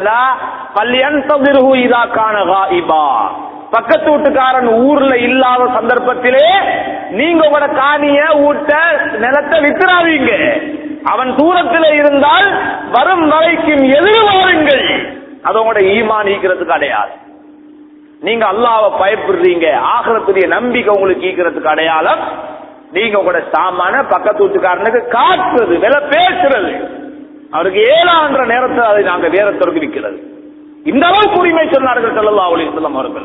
இதா காணகா பக்கத்து வீட்டுக்காரன் ஊர்ல இல்லாத சந்தர்ப்பத்திலே நீங்க உங்களோட காணிய ஊட்ட நிலத்தை வித்துறாதீங்க அவன் தூரத்தில் இருந்தால் வரும் வரைக்கும் எதிர்வாருங்கள் அது உங்களோட ஈமான் ஈக்கிறதுக்கு அடையாது நீங்க அல்லாவை பயப்படுறீங்க ஆகிறத்துடைய நம்பிக்கை உங்களுக்கு ஈக்கிறதுக்கு அடையாளம் நீங்க உங்களோட சாமான பக்கத்து வீட்டுக்காரனுக்கு காட்டுறது விலை பேசுறது அவருக்கு ஏழான்ற நேரத்தில் அதை நாங்க வேற விற்கிறது இந்த அளவுக்கு உரிமை சொன்னார்கள் சல்லா அலிஸ்லாம் அவர்கள்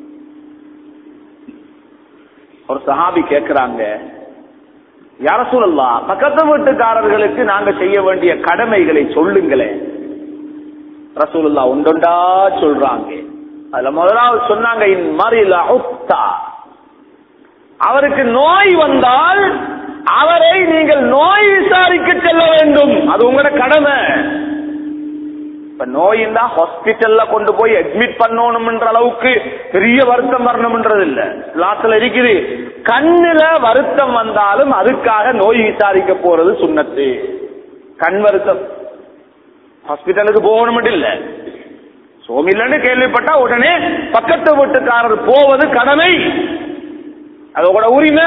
ஒரு சஹாபி கேட்கிறாங்க யார சொல்லலா பக்கத்து வீட்டுக்காரர்களுக்கு நாங்க செய்ய வேண்டிய கடமைகளை சொல்லுங்களேன் ரசூலுல்லா உண்டொண்டா சொல்றாங்க அதுல முதலாவது சொன்னாங்க இன் மறில உக்தா அவருக்கு நோய் வந்தால் அவரை நீங்கள் நோய் விசாரிக்க செல்ல வேண்டும் அது உங்களோட கடமை இப்ப நோய் இருந்தா ஹாஸ்பிட்டல்ல கொண்டு போய் அட்மிட் பண்ணணும்ன்ற அளவுக்கு பெரிய வருத்தம் வரணும்ன்றது இல்ல லாஸ்ட்ல இருக்குது கண்ணுல வருத்தம் வந்தாலும் அதுக்காக நோய் விசாரிக்க போறது சுண்ணத்து கண் வருத்தம் ஹாஸ்பிட்டலுக்கு போகணும் இல்ல சோமில்லன்னு கேள்விப்பட்டா உடனே பக்கத்து வீட்டுக்காரர் போவது கடமை அதோட உரிமை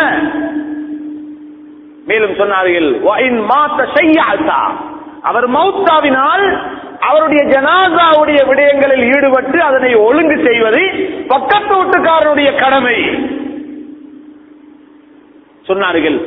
மேலும் சொன்னார்கள் அவர் மௌத்தாவினால் அவருடைய ஜனாசாவுடைய விடயங்களில் ஈடுபட்டு அதனை ஒழுங்கு செய்வது பக்கத்து வீட்டுக்காரனுடைய கடமை சொன்னார்கள்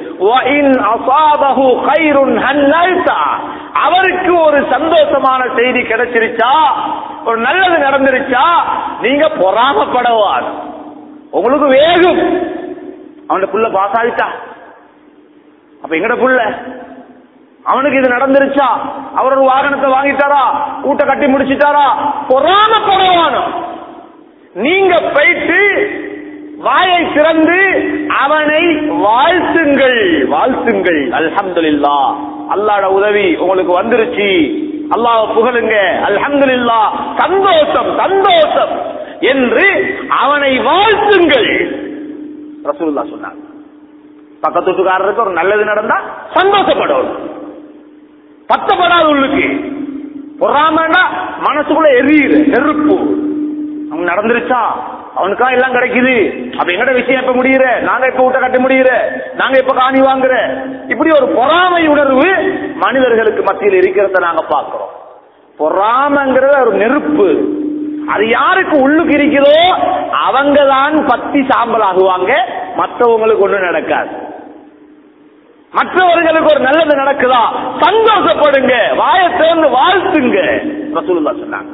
அவருக்கு ஒரு சந்தோஷமான செய்தி கிடைச்சிருச்சா ஒரு நல்லது நடந்துருச்சா நீங்க பொறாமப்படவார் உங்களுக்கு வேகும் அவனுடைய புள்ள பாஸ் ஆகிட்டா அப்ப எங்கட புள்ள அவனுக்கு இது நடந்துருச்சா அவர் ஒரு வாகனத்தை வாங்கிட்டாரா கூட்ட கட்டி முடிச்சிட்டாரா பொறாமப்படவானோ நீங்க போயிட்டு வாயை திறந்து அவனை வாழ்த்துங்கள் வாழ்த்துங்கள் அல்ஹம்துலில்லா அல்லாட உதவி உங்களுக்கு வந்துருச்சு அல்லாஹ் புகழுங்க அல்ஹம்துலில்லா சந்தோஷம் சந்தோஷம் என்று அவனை வாழ்த்துங்கள் ரசூலுல்லா சொன்னாங்க பக்கத்து வீட்டுக்காரருக்கு ஒரு நல்லது நடந்தா சந்தோஷப்படணும் பத்தப்படாத உள்ளுக்கு பொறாமண்டா மனசுக்குள்ள எரியுது நெருப்பு அவன் நடந்துருச்சா அவனுக்கா எல்லாம் கிடைக்குது அப்ப எங்கட விஷயம் எப்ப முடியுற நாங்க எப்ப வீட்டை கட்ட முடியுற நாங்க எப்ப காணி வாங்குற இப்படி ஒரு பொறாமை உணர்வு மனிதர்களுக்கு மத்தியில் இருக்கிறத நாங்க பாக்குறோம் பொறாமைங்கிறது ஒரு நெருப்பு அது யாருக்கு உள்ளுக்கு இருக்குதோ அவங்க தான் பத்தி சாம்பல் ஆகுவாங்க மற்றவங்களுக்கு ஒண்ணு நடக்காது மற்றவர்களுக்கு ஒரு நல்லது நடக்குதா சந்தோஷப்படுங்க வாயை திறந்து வாழ்த்துங்க ரசூலுல்லா சொன்னாங்க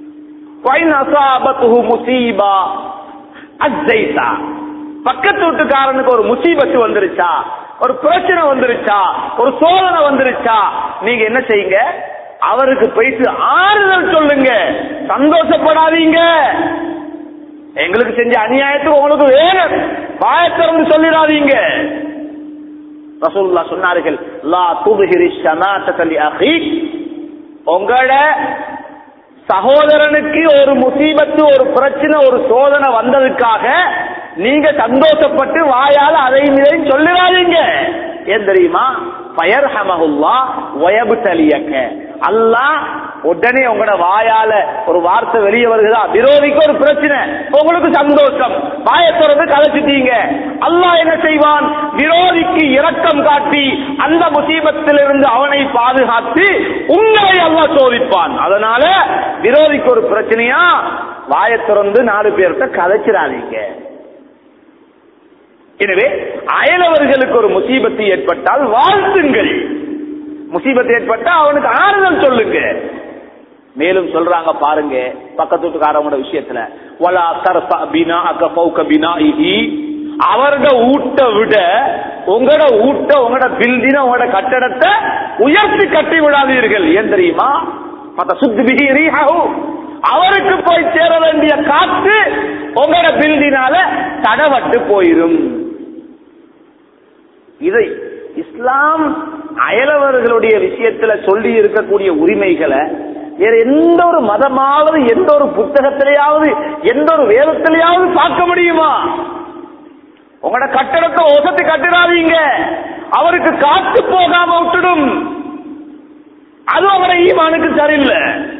முசீபா அஜைதா பக்கத்து வீட்டுக்காரனுக்கு ஒரு முசீபத்து வந்துருச்சா ஒரு பிரச்சனை வந்துருச்சா ஒரு சோதனை வந்துருச்சா நீங்க என்ன செய்யுங்க அவருக்கு போயிட்டு ஆறுதல் சொல்லுங்க சந்தோஷப்படாதீங்க எங்களுக்கு செஞ்ச அநியாயத்துக்கு உங்களுக்கு வேணும் பாயத்திறந்து சொல்லிடாதீங்க ரசூல்லா சொன்னார்கள் லா துபுகிரி ஷமாத்தலி அஹீக் உங்களோட சகோதரனுக்கு ஒரு முசீபத்து ஒரு பிரச்சனை ஒரு சோதனை வந்ததுக்காக நீங்க சந்தோஷப்பட்டு வாயால அதையும் இதையும் சொல்லிடாதீங்க ஏன் தெரியுமா பயர் ஹமகுல்லா வயபுத்தலியக்க அல்லாஹ் உடனே உங்களோட வாயால ஒரு வார்த்தை வெளியே வருகிறதா விரோதிக்கு ஒரு பிரச்சனை உங்களுக்கு சந்தோஷம் வாயை திறந்து கதைச்சிட்டீங்க அல்லாஹ் என்ன செய்வான் விரோதிக்கு இரக்கம் காட்டி அந்த முசீபத்திலிருந்து அவனை பாதுகாத்து உங்களை அல்லாஹ் சோதிப்பான் அதனால விரோதிக்கு ஒரு பிரச்சனையா வாயை திறந்து நாலு பேர்கிட்ட கதைச்சிடாதீங்க எனவே அயலவர்களுக்கு ஒரு முசீபத்து ஏற்பட்டால் வாழ்த்துங்கள் முசீபத்து ஏற்பட்டா அவனுக்கு ஆறுதல் சொல்லுங்க மேலும் சொல்றாங்க பாருங்க பக்கத்து வீட்டுக்காரவங்களோட விஷயத்துல வலா தர்ஃபா பினாஅக ஃபௌக பினாஇஹி அவர்க ஊட்ட விட உங்களோட ஊட்ட உங்களோட பில்டிங் உங்களோட கட்டடத்தை உயர்த்தி கட்டி விடாதீர்கள் ஏன் தெரியுமா மத்த சுத்தி பிகி ரீஹு அவருக்கு போய் சேர வேண்டிய காத்து உங்களோட பில்டினால தடவட்டு போயிரும் இதை இஸ்லாம் அயலவர்களுடைய விஷயத்துல சொல்லி இருக்கக்கூடிய உரிமைகளை வேற எந்த ஒரு மதமாவது எந்த ஒரு புத்தகத்திலேயாவது எந்த ஒரு வேதத்திலேயாவது பார்க்க முடியுமா உங்களோட கட்டடத்தை ஒசத்து கட்டிடாதீங்க அவருக்கு காத்து போகாம விட்டுடும் அது அவரை ஈமானுக்கு சரியில்லை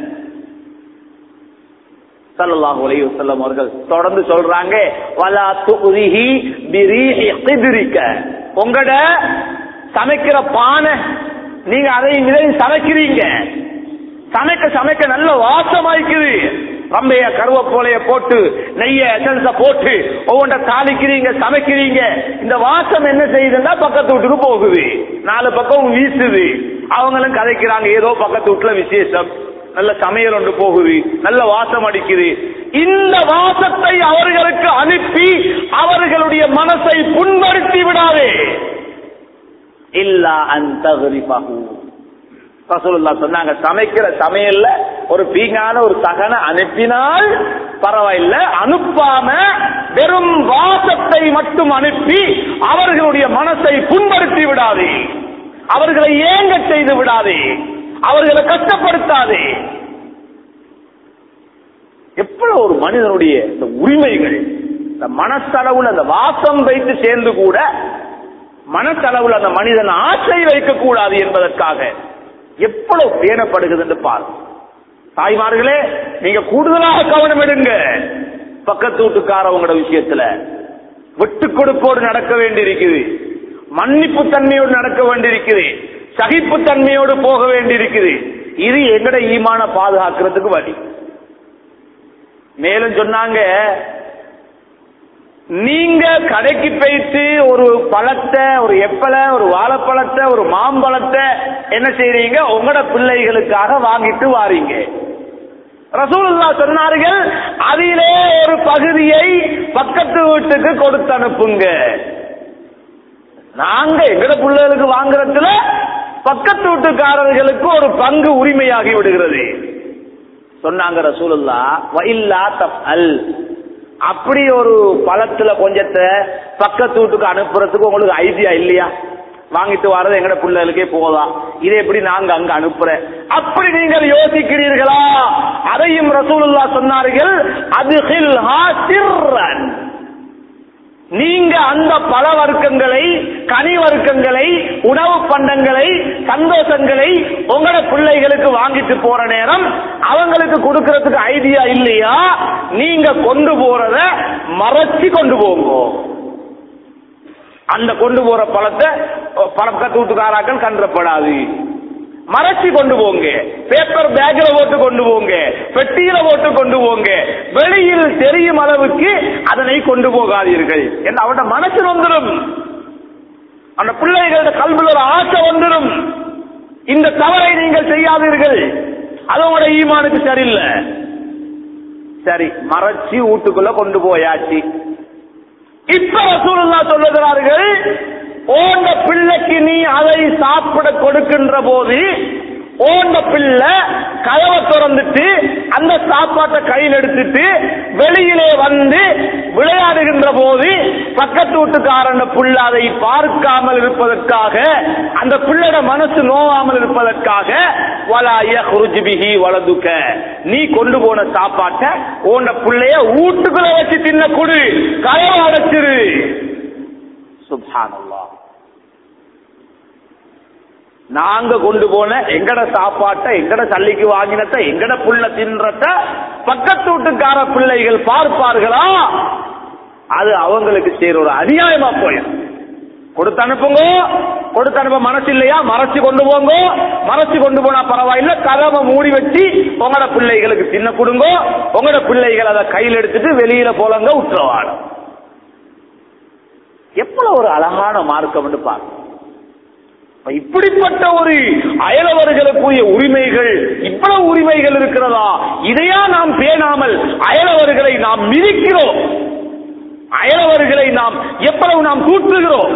ஸல்லல்லாஹு அலைஹி வஸல்லம் அவர்கள் தொடர்ந்து சொல்றாங்க வலா துரிஹி பிரீஹி கித்ரிக உங்களோட சமைக்கிற பானை நீங்க அதையும் இதையும் சமைக்கிறீங்க சமைக்க சமைக்க நல்ல வாசமாய்க்குது ரம்பைய கருவேப்பிலைய போட்டு நெய்ய எசன்ஸ போட்டு ஒவ்வொன்ற தாளிக்கிறீங்க சமைக்கிறீங்க இந்த வாசம் என்ன செய்யுதுன்னா பக்கத்து வீட்டுக்கு போகுது நாலு பக்கம் வீசுது அவங்களும் கதைக்கிறாங்க ஏதோ பக்கத்து வீட்டுல விசேஷம் நல்ல சமையல் ஒன்று போகுது நல்ல வாசம் அடிக்குது இந்த வாசத்தை அவர்களுக்கு அனுப்பி அவர்களுடைய மனசை புண்படுத்தி விடாதே இல்லா அந்த ரசூலுல்லா சொன்னாங்க சமைக்கிற சமையல்ல ஒரு பீங்கான ஒரு சகனை அனுப்பினால் பரவாயில்ல அனுப்பாம வெறும் வாசத்தை மட்டும் அனுப்பி அவர்களுடைய மனசை புண்படுத்தி விடாதே அவர்களை ஏங்க செய்து விடாதே அவர்களை கஷ்டப்படுத்தாதே எவ்வளவு ஒரு மனிதனுடைய இந்த உரிமைகள் இந்த மனசளவுல அந்த வாசம் வைத்து சேர்ந்து கூட மனசளவுல அந்த மனிதன் ஆசை வைக்க கூடாது என்பதற்காக எவ்வளவு பேணப்படுகிறது என்று பாரு தாய்மார்களே நீங்க கூடுதலாக கவனம் எடுங்க பக்கத்து வீட்டுக்காரவங்களோட விஷயத்துல விட்டு கொடுப்போடு நடக்க வேண்டியிருக்குது மன்னிப்பு தன்மையோடு நடக்க வேண்டியிருக்குது சகிப்பு தன்மையோடு போக வேண்டியிருக்குது இது எங்கட ஈமான பாதுகாக்கிறதுக்கு வழி மேலும் சொன்னாங்க நீங்க கடைக்கு போயிட்டு ஒரு பழத்தை ஒரு எப்பலை ஒரு வாழைப்பழத்தை ஒரு மாம்பழத்தை என்ன செய்றீங்க உங்களோட பிள்ளைகளுக்காக வாங்கிட்டு வாரீங்க ரசூலுல்லா சொன்னார்கள் அதிலே ஒரு பகுதியை பக்கத்து வீட்டுக்கு கொடுத்து அனுப்புங்க நாங்க எங்கட பிள்ளைகளுக்கு வாங்குறதுல பக்கத்து வீட்டுக்காரர்களுக்கு ஒரு பங்கு உரிமையாகி விடுகிறது சொன்னாங்க ரசூலுல்லா வயில்லா தப் அல் அப்படி ஒரு பழத்துல கொஞ்சத்தை பக்கத்து வீட்டுக்கு அனுப்புறதுக்கு உங்களுக்கு ஐடியா இல்லையா வாங்கிட்டு வர்றது எங்கட பிள்ளைகளுக்கே போதா இதை எப்படி நாங்க அங்க அனுப்புறேன் அப்படி நீங்கள் யோசிக்கிறீர்களா அதையும் ரசூலுல்லா சொன்னார்கள் அது நீங்க அந்த பல வர்க்கங்களை கனி வர்க்கங்களை உணவு பண்டங்களை சந்தோஷங்களை உங்களோட பிள்ளைகளுக்கு வாங்கிட்டு போற நேரம் அவங்களுக்கு கொடுக்கறதுக்கு ஐடியா இல்லையா நீங்க கொண்டு போறத மறைச்சு கொண்டு போங்க அந்த கொண்டு போற பழத்தை பழக்கத்து வீட்டுக்காராக்கள் கன்றப்படாது மறைச்சு கொண்டு போங்க பேப்பர் பேக்ல போட்டு கொண்டு போங்க பெட்டியில போட்டு கொண்டு போங்க வெளியில் தெரியும் அளவுக்கு அதனை கொண்டு போகாதீர்கள் என்று அவட மனசு வந்துடும் அந்த பிள்ளைகளோட கல்வியில் ஒரு ஆசை வந்துடும் இந்த தவறை நீங்கள் செய்யாதீர்கள் அது உங்களோட ஈமானுக்கு சரியில்லை சரி மறைச்சு வீட்டுக்குள்ள கொண்டு போயாச்சு இப்ப ரசூலுல்லா சொல்லுகிறார்கள் ஓண்ட பிள்ளைக்கு நீ அதை சாப்பிட கொடுக்கின்ற போது ஓண்ட பிள்ளை கதவை திறந்துட்டு அந்த சாப்பாட்டை கையில் எடுத்துட்டு வெளியிலே வந்து விளையாடுகின்ற போது பக்கத்து வீட்டுக்காரன் புள்ள அதை பார்க்காமல் இருப்பதற்காக அந்த பிள்ளைட மனசு நோவாமல் இருப்பதற்காக வலாய குருஜிபிகி வலதுக்க நீ கொண்டு போன சாப்பாட்டை உன்ன பிள்ளைய வீட்டுக்குள்ள வச்சு தின்ன கொடு கதவை அடைச்சிரு சுப்ஹானல்லாஹ் நாங்க கொண்டு போன எங்கட சாப்பாட்டை எங்கட சல்லிக்கு வாங்கினத எங்கட புள்ள தின்றத பக்கத்து வீட்டுக்கார பிள்ளைகள் பார்ப்பார்களா அது அவங்களுக்கு சேர ஒரு அநியாயமா போயிடும் கொடுத்து அனுப்புங்க கொடுத்து அனுப்ப மனசு இல்லையா மறைச்சு கொண்டு போங்க மறைச்சு கொண்டு போனா பரவாயில்ல கதவை மூடி வச்சு உங்களோட பிள்ளைகளுக்கு தின்ன கொடுங்க உங்களோட பிள்ளைகள் அதை கையில் எடுத்துட்டு வெளியில போலங்க உற்றவாடும் எவ்வளவு ஒரு அழகான மார்க்கம் பாருங்க அப்ப இப்படிப்பட்ட ஒரு அயலவர்களுக்குரிய உரிமைகள் இவ்வளவு உரிமைகள் இருக்கிறதா இதையா நாம் பேணாமல் அயலவர்களை நாம் மிதிக்கிறோம் அயலவர்களை நாம் எவ்வளவு நாம் தூற்றுகிறோம்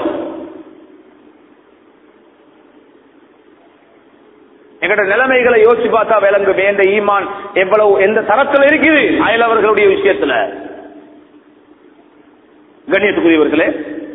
எங்கட நிலைமைகளை யோசிச்சு பார்த்தா விளங்குமே இந்த ஈமான் எவ்வளவு எந்த தரத்தில் இருக்குது அயலவர்களுடைய விஷயத்துல கண்ணியத்துக்குரியவர்களே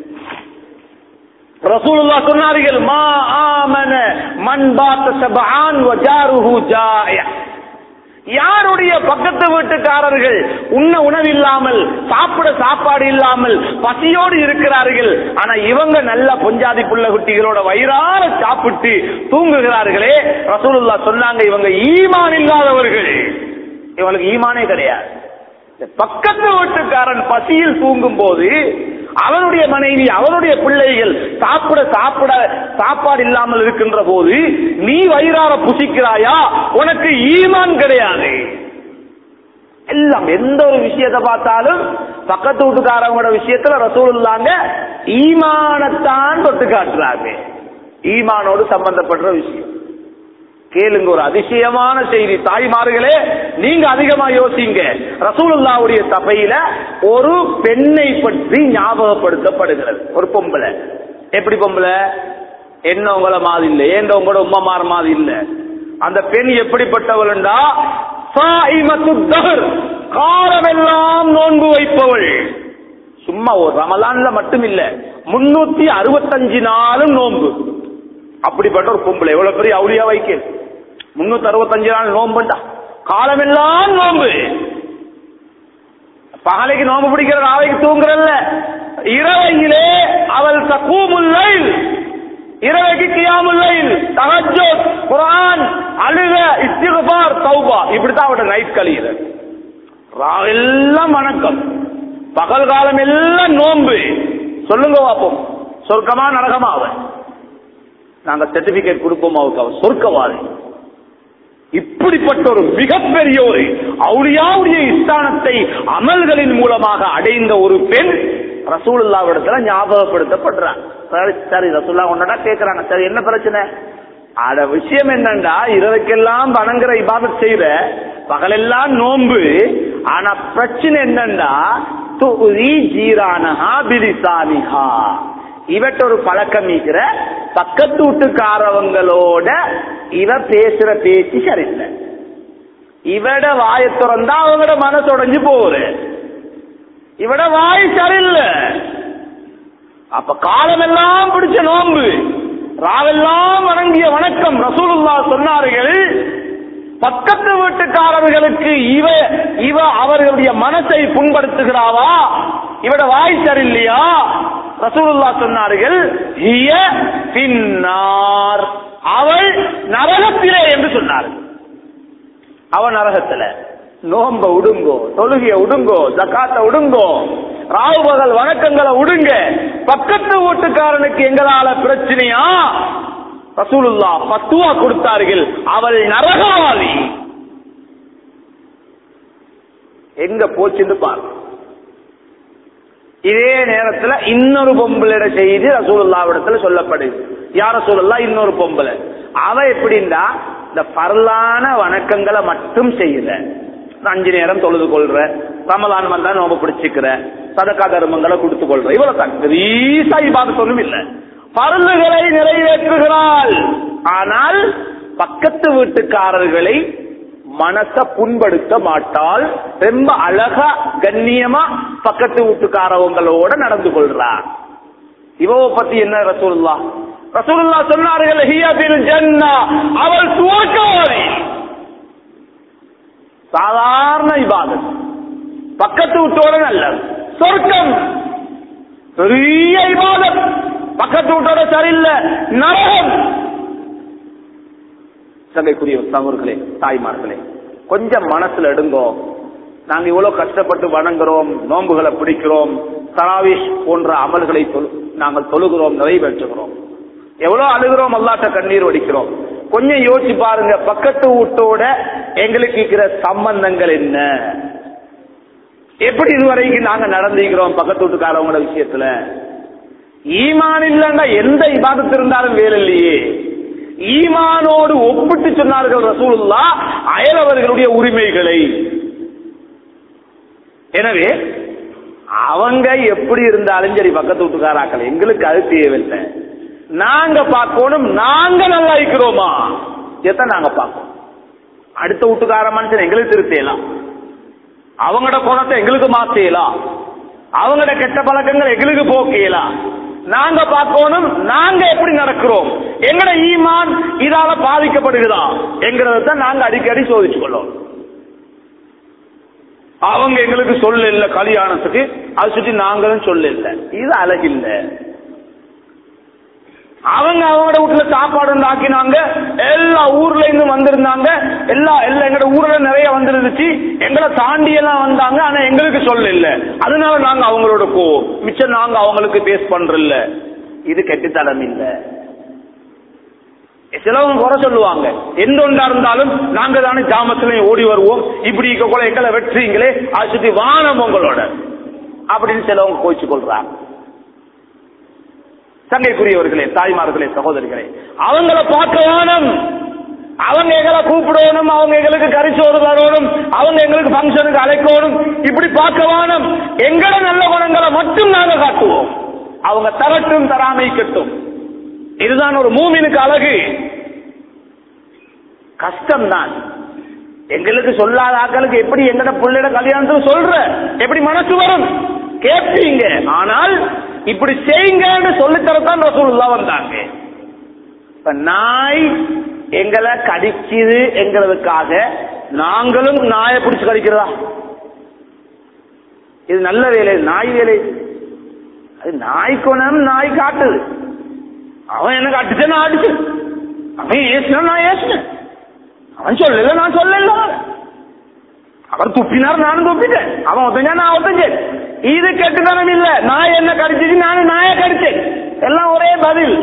ரசூலுல்லா சொன்னார்கள் மா ஆமன மன் பாத்த சபஆன் வ ஜாருஹு ஜாய யாருடைய பக்கத்து வீட்டுக்காரர்கள் உண்ண உணவில்லாமல் சாப்பிட சாப்பாடு இல்லாமல் பசியோடு இருக்கிறார்கள் ஆனா இவங்க நல்ல பொஞ்சாதி புள்ள குட்டிகளோட வயிறார சாப்பிட்டு தூங்குகிறார்களே ரசூலுல்லா சொன்னாங்க இவங்க ஈமான் இல்லாதவர்கள் இவங்களுக்கு ஈமானே கிடையாது இந்த பக்கத்து வீட்டுக்காரன் பசியில் தூங்கும் போது அவனுடைய மனைவி அவனுடைய பிள்ளைகள் சாப்பிட சாப்பிட சாப்பாடு இல்லாமல் இருக்கின்ற போது நீ வயிறார புசிக்கிறாயா உனக்கு ஈமான் கிடையாது எல்லாம் எந்த ஒரு விஷயத்தை பார்த்தாலும் பக்கத்து வீட்டுக்காரங்களோட விஷயத்துல ரசூலுல்லாங்க ஈமானத்தான் தொட்டு காட்டுறாங்க ஈமானோடு சம்பந்தப்பட்ட விஷயம் கேளுங்க ஒரு அதிசயமான செய்தி தாய்மார்களே நீங்க அதிகமா யோசிங்க ரசூலுல்லாவுடைய சபையில ஒரு பெண்ணை பற்றி ஞாபகப்படுத்தப்படுகிறது ஒரு பொம்பளை எப்படி பொம்பளை என்ன உங்கள மாதிரி இல்லை ஏன் உங்களோட உம்மமார் மாதிரி இல்ல அந்த பெண் எப்படிப்பட்டவள்டா காலமெல்லாம் நோன்பு வைப்பவள் சும்மா ஒரு ரமலான்ல மட்டும் இல்ல முன்னூத்தி அறுபத்தஞ்சு நாளும் நோன்பு அப்படிப்பட்ட ஒரு பொம்பளை எவ்வளவு பெரிய அவுளியா வைக்க முன்னூத்தி அறுபத்தஞ்சு நாள் நோம்புண்டா காலமெல்லாம் நோம்பு பகலைக்கு நோம்பு பிடிக்கிற நாளைக்கு தூங்குறல்ல இரவையிலே அவள் தக்கூமுல்லை இரவைக்கு கியாமுல்லைல் தஹஜ்ஜுத் குர்ஆன் அழுக இஸ்திக்பார் தௌபா இப்படித்தான் அவட நைட் கழியுது ராவெல்லாம் வணக்கம் பகல் காலம் எல்லாம் நோன்பு சொல்லுங்க பாப்போம் சொர்க்கமா நரகமா அவன் நாங்க சர்டிபிகேட் கொடுப்போம் அவருக்கு அவர் சொர்க்கவாதி இப்படிப்பட்ட ஒரு மிகப்பெரிய ஒரு அவுளியாவுடைய ஸ்தானத்தை அமல்களின் மூலமாக அடைந்த ஒரு பெண் ரசூலுல்லாவிடத்துல ஞாபகப்படுத்தப்படுறான் சரி சரி ரசூல்லா ஒன்னடா கேக்குறாங்க சரி என்ன பிரச்சனை அட விஷயம் என்னண்டா இரவுக்கெல்லாம் வணங்குற இபாதத் செய்யற பகலெல்லாம் நோன்பு ஆனா பிரச்சனை என்னண்டா துரி ஜீரானஹா பிலிசானிஹா இவட்ட ஒரு பழக்கம் இருக்கிற பக்கத்து வீட்டுக்காரவங்களோட இவ பேசுற பேச்சு சரியில்லை இவட வாய திறந்தா அவங்களோட மனசு உடைஞ்சு போகுது இவட வாய் சரியில்லை அப்ப காலமெல்லாம் பிடிச்ச நோன்பு ராவெல்லாம் வணங்கிய வணக்கம் ரசூலுல்லா சொன்னார்கள் பக்கத்து வீட்டுக்காரர்களுக்கு இவ இவ அவர்களுடைய மனசை புண்படுத்துகிறாவா இவட வாய் சரியில்லையா ரசூலுல்லா சொன்னார்கள் ஹிய பின்னார் அவள் நரகத்திலே என்று சொன்னார்கள் அவன் நரகத்துல நோம்ப உடுங்கோ தொழுகைய உடுங்கோ ஜக்காத்த உடுங்கோ ராவு பகல் வணக்கங்களை உடுங்க பக்கத்து வீட்டுக்காரனுக்கு எங்களால பிரச்சனையா ரசூலுல்லா பத்துவா கொடுத்தார்கள் அவள் நரகவாதி எங்க போச்சுன்னு பாருங்க இதே நேரத்துல இன்னொரு பொம்பளையோட செய்தி ரசூலுல்லாவிடத்துல சொல்லப்படுது யார் ரசூலுல்லா இன்னொரு பொம்பளை அவ எப்படின்னா இந்த பரலான வணக்கங்களை மட்டும் செய்யல அஞ்சு நேரம் தொழுது கொள்ற ரமலான் வந்தா நோம்பு பிடிச்சிக்கிற சதக்கா தர்மங்களை கொடுத்து கொள்ற இவ்வளவு தான் ரீசா இபாதத் ஒண்ணும் இல்ல பருந்துகளை நிறைவேற்றுகிறாள் ஆனால் பக்கத்து வீட்டுக்காரர்களை மனச புண்படுத்த மாட்டால் ரொம்ப அழகா கண்ணியமா பக்கத்து வீட்டுக்காரவங்களோட நடந்து கொள்றார் இவவை பத்தி என்ன ரசூலுல்லா ரசூலுல்லா சொன்னார்கள் ஹியா பில் ஜன்னா அவள் சுவர்க்கவாதி சாதாரண இபாதத் பக்கத்து வீட்டோட நல்ல சொர்க்கம் பெரிய இபாதத் பக்கத்து வீட்டோட சரியில்லை நரகம் சங்கைக்குரிய சகோர்களே தாய்மார்களே கொஞ்சம் மனசுல எடுங்கோ நாங்க இவ்வளவு கஷ்டப்பட்டு வணங்குறோம் நோன்புகளை பிடிக்கிறோம் தராவிஷ் போன்ற அமல்களை சொல் நாங்கள் தொழுகிறோம் நிறைவேற்றுகிறோம் எவ்வளவு அழுகிறோம் அல்லாட்ட கண்ணீர் வடிக்கிறோம் கொஞ்சம் யோசிச்சு பாருங்க பக்கத்து வீட்டோட எங்களுக்கு இருக்கிற சம்பந்தங்கள் என்ன எப்படி இதுவரைக்கும் நாங்க நடந்துக்கிறோம் பக்கத்து வீட்டுக்காரவங்கள விஷயத்துல ஈமான் இல்லைன்னா எந்த இபாதத்து இருந்தாலும் வேலை இல்லையே ஈமானோடு ஒப்பிட்டு சொன்னார்கள் ரசூலுல்லா அயலவர்களுடைய உரிமைகளை எனவே அவங்க எப்படி இருந்தாலும் சரி பக்கத்து வீட்டுக்காராக்கள் எங்களுக்கு அது தேவையில்லை நாங்க பார்க்கணும் நாங்க நல்லா இருக்கிறோமா எதை நாங்க பார்க்கணும் அடுத்த வீட்டுக்கார மனுஷன் எங்களுக்கு திருத்தலாம் அவங்களோட குணத்தை எங்களுக்கு மாத்தலாம் அவங்களோட கெட்ட பழக்கங்கள் எங்களுக்கு போக்கலாம் நாங்க பார்க்கணும் நாங்க எப்படி நடக்கிறோம் எங்கட ஈமான் இதால பாதிக்கப்படுகிறதா என்கிறத தான் நாங்க அடிக்கடி சோதிச்சு கொள்ளோம் அவங்க எங்களுக்கு சொல்ல இல்ல கல்யாணத்துக்கு அது சுற்றி நாங்களும் சொல்ல இல்ல இது அழகில்ல அவங்க அவங்களோட வீட்டுல சாப்பாடு வந்து ஆக்கினாங்க எல்லா ஊர்ல இருந்து வந்திருந்தாங்க எல்லா எல்லா எங்கட ஊர்ல நிறைய வந்துருந்துச்சு எங்களை தாண்டி எல்லாம் வந்தாங்க ஆனா எங்களுக்கு சொல்ல இல்ல அதனால நாங்க அவங்களோட போ மிச்சம் நாங்க அவங்களுக்கு பேஸ் பண்றல இது கெட்டுத்தனம் இல்ல சிலவங்க குறை சொல்லுவாங்க எந்த ஒன்றா இருந்தாலும் நாங்க தானே ஜாமத்திலையும் ஓடி வருவோம் இப்படி இருக்க கூட எங்களை வெட்டுறீங்களே அது சுத்தி வானம் உங்களோட அப்படின்னு சிலவங்க கோச்சு கொள்றாங்க சங்கைக்குரியவர்களே தாய்மார்களே சகோதரிகளே அவங்கள பார்க்க வேணும் அவங்க எங்களை கூப்பிடணும் அவங்க எங்களுக்கு கரிசோறு தரணும் அவங்க எங்களுக்கு ஃபங்க்ஷனுக்கு அழைக்கணும் இப்படி பார்க்க வேணும் எங்களை நல்ல குணங்களை மட்டும் நாங்க காட்டுவோம் அவங்க தரட்டும் தராமைக்கட்டும் இதுதான் ஒரு மூமினுக்கு அழகு கஷ்டம் தான் எங்களுக்கு சொல்லாத ஆக்களுக்கு எப்படி எங்கட பிள்ளைட கல்யாணத்துக்கு சொல்ற எப்படி மனசு வரும் கேட்பீங்க ஆனால் இப்படி செய்யுங்கன்னு சொல்லித்தரத்தான் ரசூலுல்லா வந்தாங்க இப்ப நாய் எங்களை கடிக்குது என்கிறதுக்காக நாங்களும் நாயை பிடிச்சு கடிக்கிறதா இது நல்ல வேலை நாய் வேலை அது நாய் கொணம் நாய் காட்டுது அவன் என்ன காட்டுச்சு நான் அடிச்சு அவன் ஏசினா நான் ஏசினேன் அவன் சொல்லல நான் சொல்லல அவர் துப்பினார் நானும் துப்பிட்டேன் அவன் ஒத்தஞ்சா நான் ஒத்தஞ்சேன் இது கெட்டுத்தனம் இல்ல நாய் என்ன கடிச்சிச்சு நானும் நாய கடிச்சேன் எல்லாம் ஒரே பதில்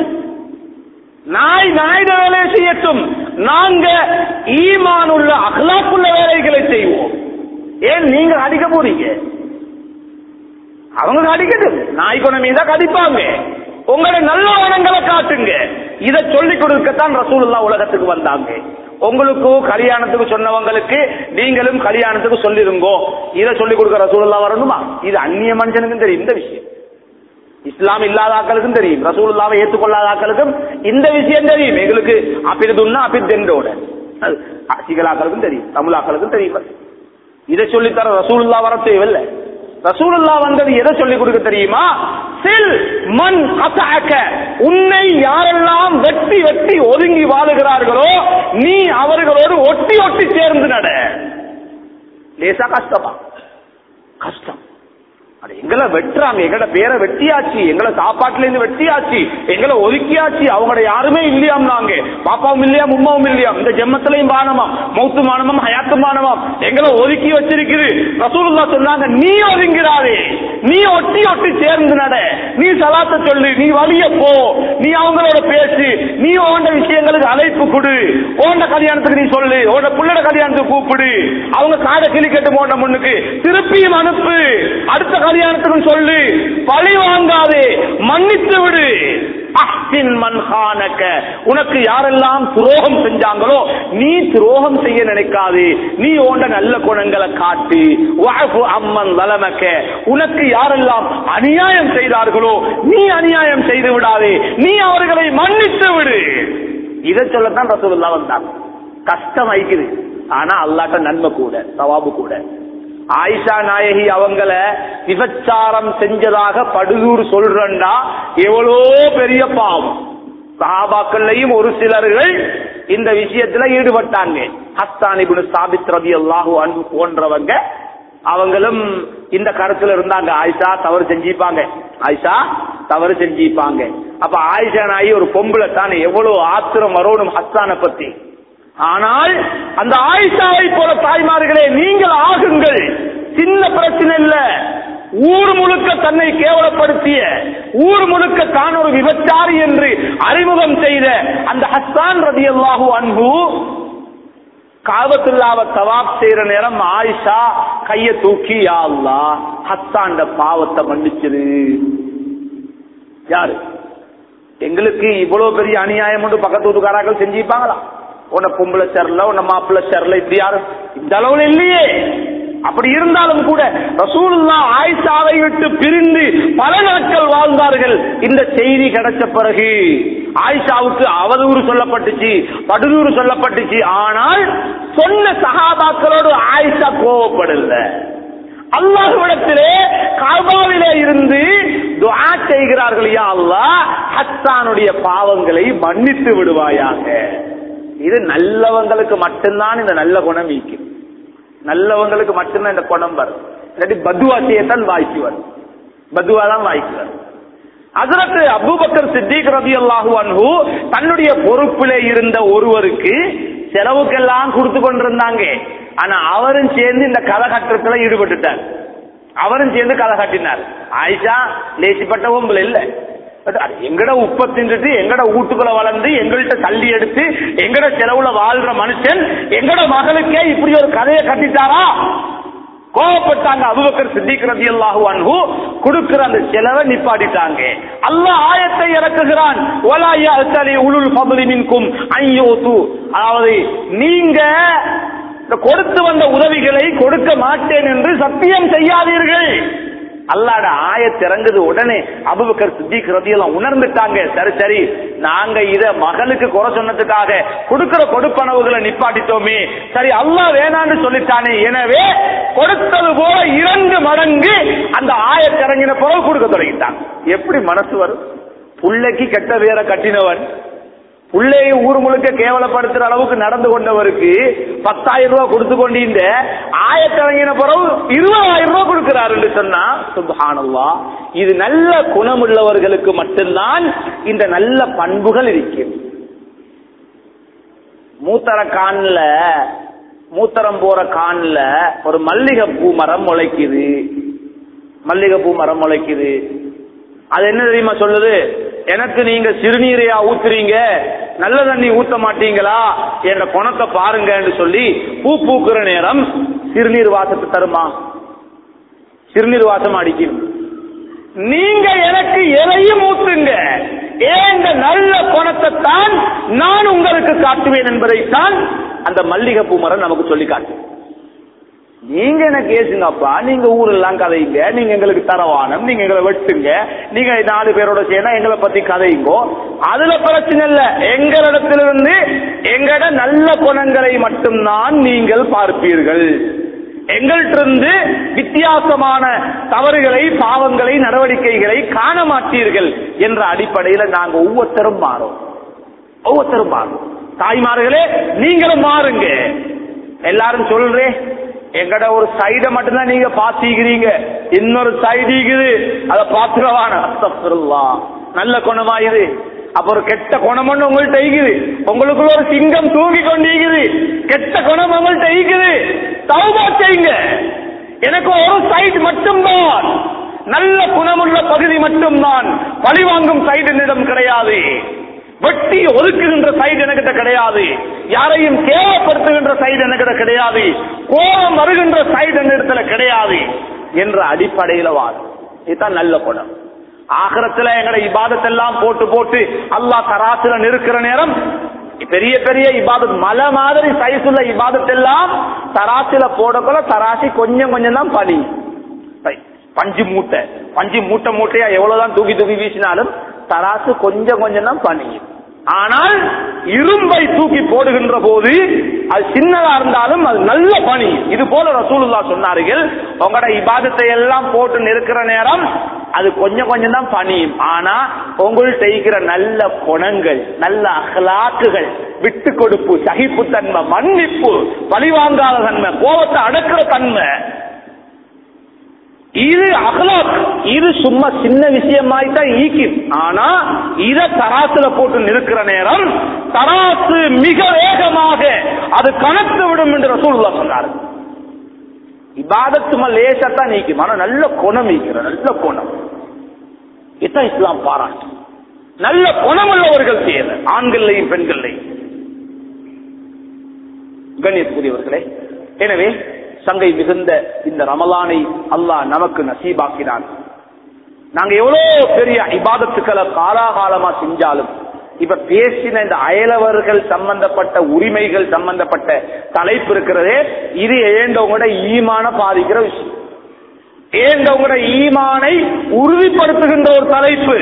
நாய் நாயுட வேலையை செய்யட்டும் நாங்க ஈமான் உள்ள அகலாக்குள்ள வேலைகளை செய்வோம் ஏன் நீங்க அடிக்க போறீங்க அவங்க அடிக்கட்டும் நாய் குணம் மீதா கடிப்பாங்க உங்களை நல்ல வனங்களை காட்டுங்க இதை சொல்லிக் கொடுக்கத்தான் ரசூலுல்லா உலகத்துக்கு வந்தாங்க உங்களுக்கு கல்யாணத்துக்கு சொன்னவங்களுக்கு நீங்களும் கல்யாணத்துக்கு சொல்லிருங்கோ இதை சொல்லிக் கொடுக்க ரசூலுல்லா வரணுமா இது அந்நிய மனுஷனுக்கும் தெரியும் இந்த விஷயம் இஸ்லாம் இல்லாத ஆக்களுக்கும் தெரியும் ரசூலுல்லாவை ஏற்றுக்கொள்ளாத ஆக்களுக்கும் இந்த விஷயம் தெரியும் எங்களுக்கு அப்பிரதுன்னா அப்பித்தெண்டோட சிகளாக்களுக்கும் தெரியும் தமிழாக்களுக்கும் தெரியும் இதை சொல்லித்தர ரசூலுல்லா வர தேவையில்லை ரசூலுல்லா வந்தது எதை சொல்லி கொடுக்க தெரியுமா சில் மண் அசாக்க உன்னை யாரெல்லாம் வெட்டி வெட்டி ஒதுங்கி வாழுகிறார்களோ நீ அவர்களோடு ஒட்டி ஒட்டி சேர்ந்து நட லேசா கஷ்டமா கஷ்டம் அது எங்களை வெட்டுறாங்க எங்களோட பேரை வெட்டியாச்சு எங்களை சாப்பாட்டுல இருந்து வெட்டியாச்சு எங்களை ஒதுக்கியாச்சு அவங்களோட யாருமே இல்லையாம் நாங்க பாப்பாவும் இல்லையா உமாவும் இல்லையாம் இந்த ஜெம்மத்திலையும் பானமாம் மௌத்து மானமாம் ஹயாத்து மானமாம் எங்களை ஒதுக்கி வச்சிருக்குது ரசூலுல்லா சொன்னாங்க நீ ஒதுங்கிறாதே நீ ஒட்டி ஒட்டி சேர்ந்து நட நீ சலாத்த சொல்லு நீ வழிய போ நீ அவங்களோட பேசு நீ ஓண்ட விஷயங்களுக்கு அழைப்பு கொடு ஓண்ட கல்யாணத்துக்கு நீ சொல்லு ஓண்ட புள்ளட கல்யாணத்துக்கு கூப்பிடு அவங்க காடை கிளிக்கட்டு போண்ட முன்னுக்கு திருப்பியும் அனுப்பு அடுத்த கல்யாணத்துக்கு சொல்லு பழி வாங்காதே மன்னித்து விடு அஹ்சின் மன்ஹானக உனக்கு யாரெல்லாம் துரோகம் செஞ்சாங்களோ நீ துரோகம் செய்ய நினைக்காதே நீ ஓண்ட நல்ல குணங்களை காட்டு வஅஃபு அம்மன் வலமக்க உனக்கு யாரெல்லாம் அநியாயம் செய்தார்களோ நீ அநியாயம் செய்து விடாதே நீ அவர்களை மன்னித்து விடு இதை சொல்லத்தான் ரசூலுல்லாஹ் வந்தாங்க கஷ்டம் ஐக்குது ஆனா அல்லாட்ட நன்மை கூட சவாபு கூட ஆயிஷா நாயகி அவங்கள விபச்சாரம் செஞ்சதாக படுகூர் சொல்றா எவ்வளோ பெரிய பாவம் சஹாபாக்கள்லையும் ஒரு சிலர்கள் இந்த விஷயத்துல ஈடுபட்டாங்க ஹஸ்தானி குணு சாபித் ரவி அல்லாஹு அன்பு போன்றவங்க அவங்களும் இந்த கருத்துல இருந்தாங்க ஆயிஷா தவறு செஞ்சிப்பாங்க ஆயிஷா தவறு செஞ்சிப்பாங்க அப்ப ஆயிஷா நாயி ஒரு பொம்பளை தானே எவ்வளவு ஆத்திரம் வரணும் ஹஸ்தானை பத்தி ஆனால் அந்த ஆயிஷாவை போல தாய்மார்களே நீங்கள் ஆகுங்கள் சின்ன பிரச்சனை இல்ல ஊர் முழுக்க தன்னை கேவலப்படுத்திய ஊர் முழுக்க தான் ஒரு விபச்சாரி என்று அறிமுகம் செய்த அந்த ஹஸ்தான் ரதி அல்லாஹு அன்பு காபத்துல்லாவ தவாப் செய்யற நேரம் ஆயிஷா கைய தூக்கி யா அல்லாஹ் ஹஸ்தாண்ட பாவத்தை மன்னிச்சிரு யாரு எங்களுக்கு இவ்வளவு பெரிய அநியாயம் ஒன்று பக்கத்து வீட்டுக்காராக்கள் செஞ்சிருப்பாங்களா உன்னை பொம்பளை சேரல உன்னை மாப்பிள்ளை சேரல இப்படி யாரும் இந்த அளவுல இல்லையே அப்படி இருந்தாலும் கூட ரசூலுல்லா ஆயிஷாவை விட்டு பிரிந்து பல நாட்கள் வாழ்ந்தார்கள் இந்த செய்தி கிடைச்ச பிறகு ஆயிஷாவுக்கு அவதூறு சொல்லப்பட்டுச்சு படுதூறு சொல்லப்பட்டுச்சு ஆனால் சொன்ன சகாபாக்களோடு ஆயிஷா கோவப்படல அல்லாஹ்விடத்திலே காபாவிலே இருந்து துஆ செய்கிறார்கள் யா அல்லாஹ் ஹஸ்ஸானுடைய பாவங்களை மன்னித்து விடுவாயாக இது நல்லவங்களுக்கு மட்டும்தான் இந்த நல்ல குணம் ஈக்கும் நல்லவங்களுக்கு மட்டும்தான் இந்த குணம் வரும் இல்லாட்டி பத்துவா செய்யத்தான் வாய்க்கு வரும் பத்துவா தான் வாய்க்கு வரும் அதற்கு அபூபக்கர் சித்திக் ரதி அல்லாஹு அன்ஹு தன்னுடைய பொறுப்பிலே இருந்த ஒருவருக்கு செலவுக்கெல்லாம் கொடுத்து கொண்டிருந்தாங்க ஆனா அவரும் சேர்ந்து இந்த கலகட்டத்துல ஈடுபட்டுட்டார் அவரும் சேர்ந்து கதை காட்டினார் ஆயிஷா லேசிப்பட்ட பொம்பளை இல்ல பட் அது எங்கட உப்ப தின்றுட்டு எங்கட வீட்டுக்குள்ள வளர்ந்து எங்கள்கிட்ட தள்ளி எடுத்து எங்கட செலவுல வாழ்ற மனுஷன் எங்கட மகளுக்கே இப்படி ஒரு கதையை கட்டிட்டாரா கோவப்பட்டாங்க அபுபக்கர் சித்திக் ரலியல்லாஹு அன்ஹு கொடுக்கிற அந்த செலவை நிப்பாட்டிட்டாங்க அல்லாஹ் ஆயத்தை இறக்குகிறான் வலா யஅத்தலி உலுல் ஃபضل மின்கும் அய்யூது அதாவது நீங்க இந்த கொடுத்து வந்த உதவிகளை கொடுக்க மாட்டேன் என்று சத்தியம் செய்யாதீர்கள் அல்லாட ஆயத் இறங்குது உடனே அபுபக்கர் சித்திக் ரதியெல்லாம் உணர்ந்துட்டாங்க சரி சரி நாங்க இத மகளுக்கு குறை சொன்னதுக்காக கொடுக்கிற கொடுப்பனவுகளை நிப்பாட்டிட்டோமே சரி அல்லாஹ் வேணான்னு சொல்லிட்டானே எனவே கொடுத்தது போல இரண்டு மடங்கு அந்த ஆயத் இறங்கின பிறகு கொடுக்க தொடங்கிட்டான் எப்படி மனசு வரும் புள்ளைக்கு கெட்ட வேற கட்டினவன் புள்ளையை ஊர் முழுக்க கேவலப்படுத்துற அளவுக்கு நடந்து கொண்டவருக்கு பத்தாயிரம் ரூபாய் கொடுத்து கொண்டிருந்த ஆயத்தழங்கின பிறகு இருபதாயிரம் ரூபாய் கொடுக்கிறார் என்று சொன்னா சுபஹானல்லா இது நல்ல குணமுள்ளவர்களுக்கு மட்டும்தான் இந்த நல்ல பண்புகள் இருக்கும் மூத்தர கான்ல மூத்தரம் போற கான்ல ஒரு மல்லிகை பூ மரம் முளைக்குது மல்லிகை பூ மரம் முளைக்குது அது என்ன தெரியுமா சொல்லுது எனக்கு நீங்க சிறுநீரையா ஊத்துறீங்க நல்ல தண்ணி ஊத்த மாட்டீங்களா என்ற குணத்தை பாருங்கன்னு சொல்லி பூ பூக்குற நேரம் சிறுநீர் வாசத்தை தருமா சிறுநீர் வாசம் அடிக்கும் நீங்க எனக்கு எதையும் ஊத்துங்க ஏன் இந்த நல்ல குணத்தை தான் நான் உங்களுக்கு காட்டுவேன் என்பதைத்தான் அந்த மல்லிகை பூ மரம் நமக்கு சொல்லி காட்டும் நீங்க எனக்கு ஏசுங்கப்பா நீங்க ஊரெல்லாம் கதைங்க நீங்க எங்களுக்கு தரவானம் நீங்க எங்களை வெட்டுங்க நீங்க நாலு பேரோட சேர்ந்தா எங்களை பத்தி கதைங்கோ அதுல பிரச்சனை இல்ல எங்களிடத்திலிருந்து எங்கட நல்ல குணங்களை மட்டும்தான் நீங்கள் பார்ப்பீர்கள் எங்கள்டிருந்து வித்தியாசமான தவறுகளை பாவங்களை நடவடிக்கைகளை காண மாட்டீர்கள் என்ற அடிப்படையில நாங்க ஒவ்வொருத்தரும் மாறோம் ஒவ்வொருத்தரும் மாறும் தாய்மார்களே நீங்களும் மாறுங்க எல்லாரும் சொல்றேன் எங்கட ஒரு சைட மட்டும்தான் நீங்க பாத்திக்கிறீங்க இன்னொரு சைடு இருக்குது அதை பாத்துறவான அஸ்தப்துல்லா நல்ல குணமா இது அப்ப ஒரு கெட்ட குணம் ஒண்ணு உங்கள்ட்ட இருக்குது உங்களுக்குள்ள ஒரு சிங்கம் தூங்கி கொண்டிருக்குது கெட்ட குணம் உங்கள்ட்ட இருக்குது தௌபா செய்யுங்க எனக்கு ஒரு சைடு மட்டும்தான் நல்ல குணமுள்ள பகுதி மட்டும்தான் பழிவாங்கும் சைடு என்னிடம் கிடையாது வெட்டி ஒதுக்குகின்ற சைடு என்கிட்ட கிடையாது யாரையும் கேவப்படுத்துகின்ற சைடு என்கிட்ட கிடையாது கோபம் வருகின்ற சைடு என்னிடத்துல கிடையாது என்ற அடிப்படையில வாது இதுதான் நல்ல குணம் ஆகரத்துல எங்கட இபாதத்தெல்லாம் போட்டு போட்டு அல்லாஹ் தராசுல நிற்கிற நேரம் பெரிய பெரிய இபாதத் மலை மாதிரி சைசுள்ள இபாதத்தெல்லாம் தராசில போடக்குள்ள தராசி கொஞ்சம் கொஞ்சம் தான் பனி பஞ்சு மூட்டை பஞ்சு மூட்டை மூட்டையா எவ்வளவுதான் தூக்கி தூக்கி வீசினாலும் தராசு கொஞ்சம் கொஞ்சம் தான் பணியும் ஆனால் இரும்பை தூக்கி போடுகின்ற போது அது சின்னதா இருந்தாலும் அது நல்ல பணி இது போல ரசூலுல்லா சொன்னார்கள் உங்களோட இபாதத்தை எல்லாம் போட்டு நிற்கிற நேரம் அது கொஞ்சம் கொஞ்சம் தான் பணியும் ஆனா உங்கள்கிட்ட இருக்கிற நல்ல குணங்கள் நல்ல அகலாக்குகள் விட்டு கொடுப்பு சகிப்பு தன்மை மன்னிப்பு பழிவாங்காத தன்மை கோபத்தை அடக்கிற தன்மை இது அகலாக் இது சும்மா சின்ன விஷயமாய் தான் ஈக்கும் ஆனா இத தராசுல போட்டு நிற்கிற நேரம் தராசு மிக வேகமாக அது கணக்கு விடும் என்று ரசூலுல்லா சொன்னார் இபாதத்துமா லேசத்தான் நீக்கும் ஆனா நல்ல குணம் நீக்கிற நல்ல குணம் இதான் இஸ்லாம் பாராட்டு நல்ல குணமுள்ளவர்கள் தேவை ஆண்கள்லையும் பெண்கள்லையும் கண்ணியத்துக்குரியவர்களே எனவே சங்கை மிகுந்த இந்த ரமலானை அல்லாஹ் நமக்கு நசீபாக்கினான் நாங்க எவ்வளவு பெரிய இபாதத்துக்களை காலாகாலமா செஞ்சாலும் இப்ப பேசின இந்த அயலவர்கள் சம்பந்தப்பட்ட உரிமைகள் சம்பந்தப்பட்ட தலைப்பு இருக்கிறதே இது ஏண்டவங்களோட ஈமான பாதிக்கிற விஷயம் ஏண்டவங்களோட ஈமானை உறுதிப்படுத்துகின்ற ஒரு தலைப்பு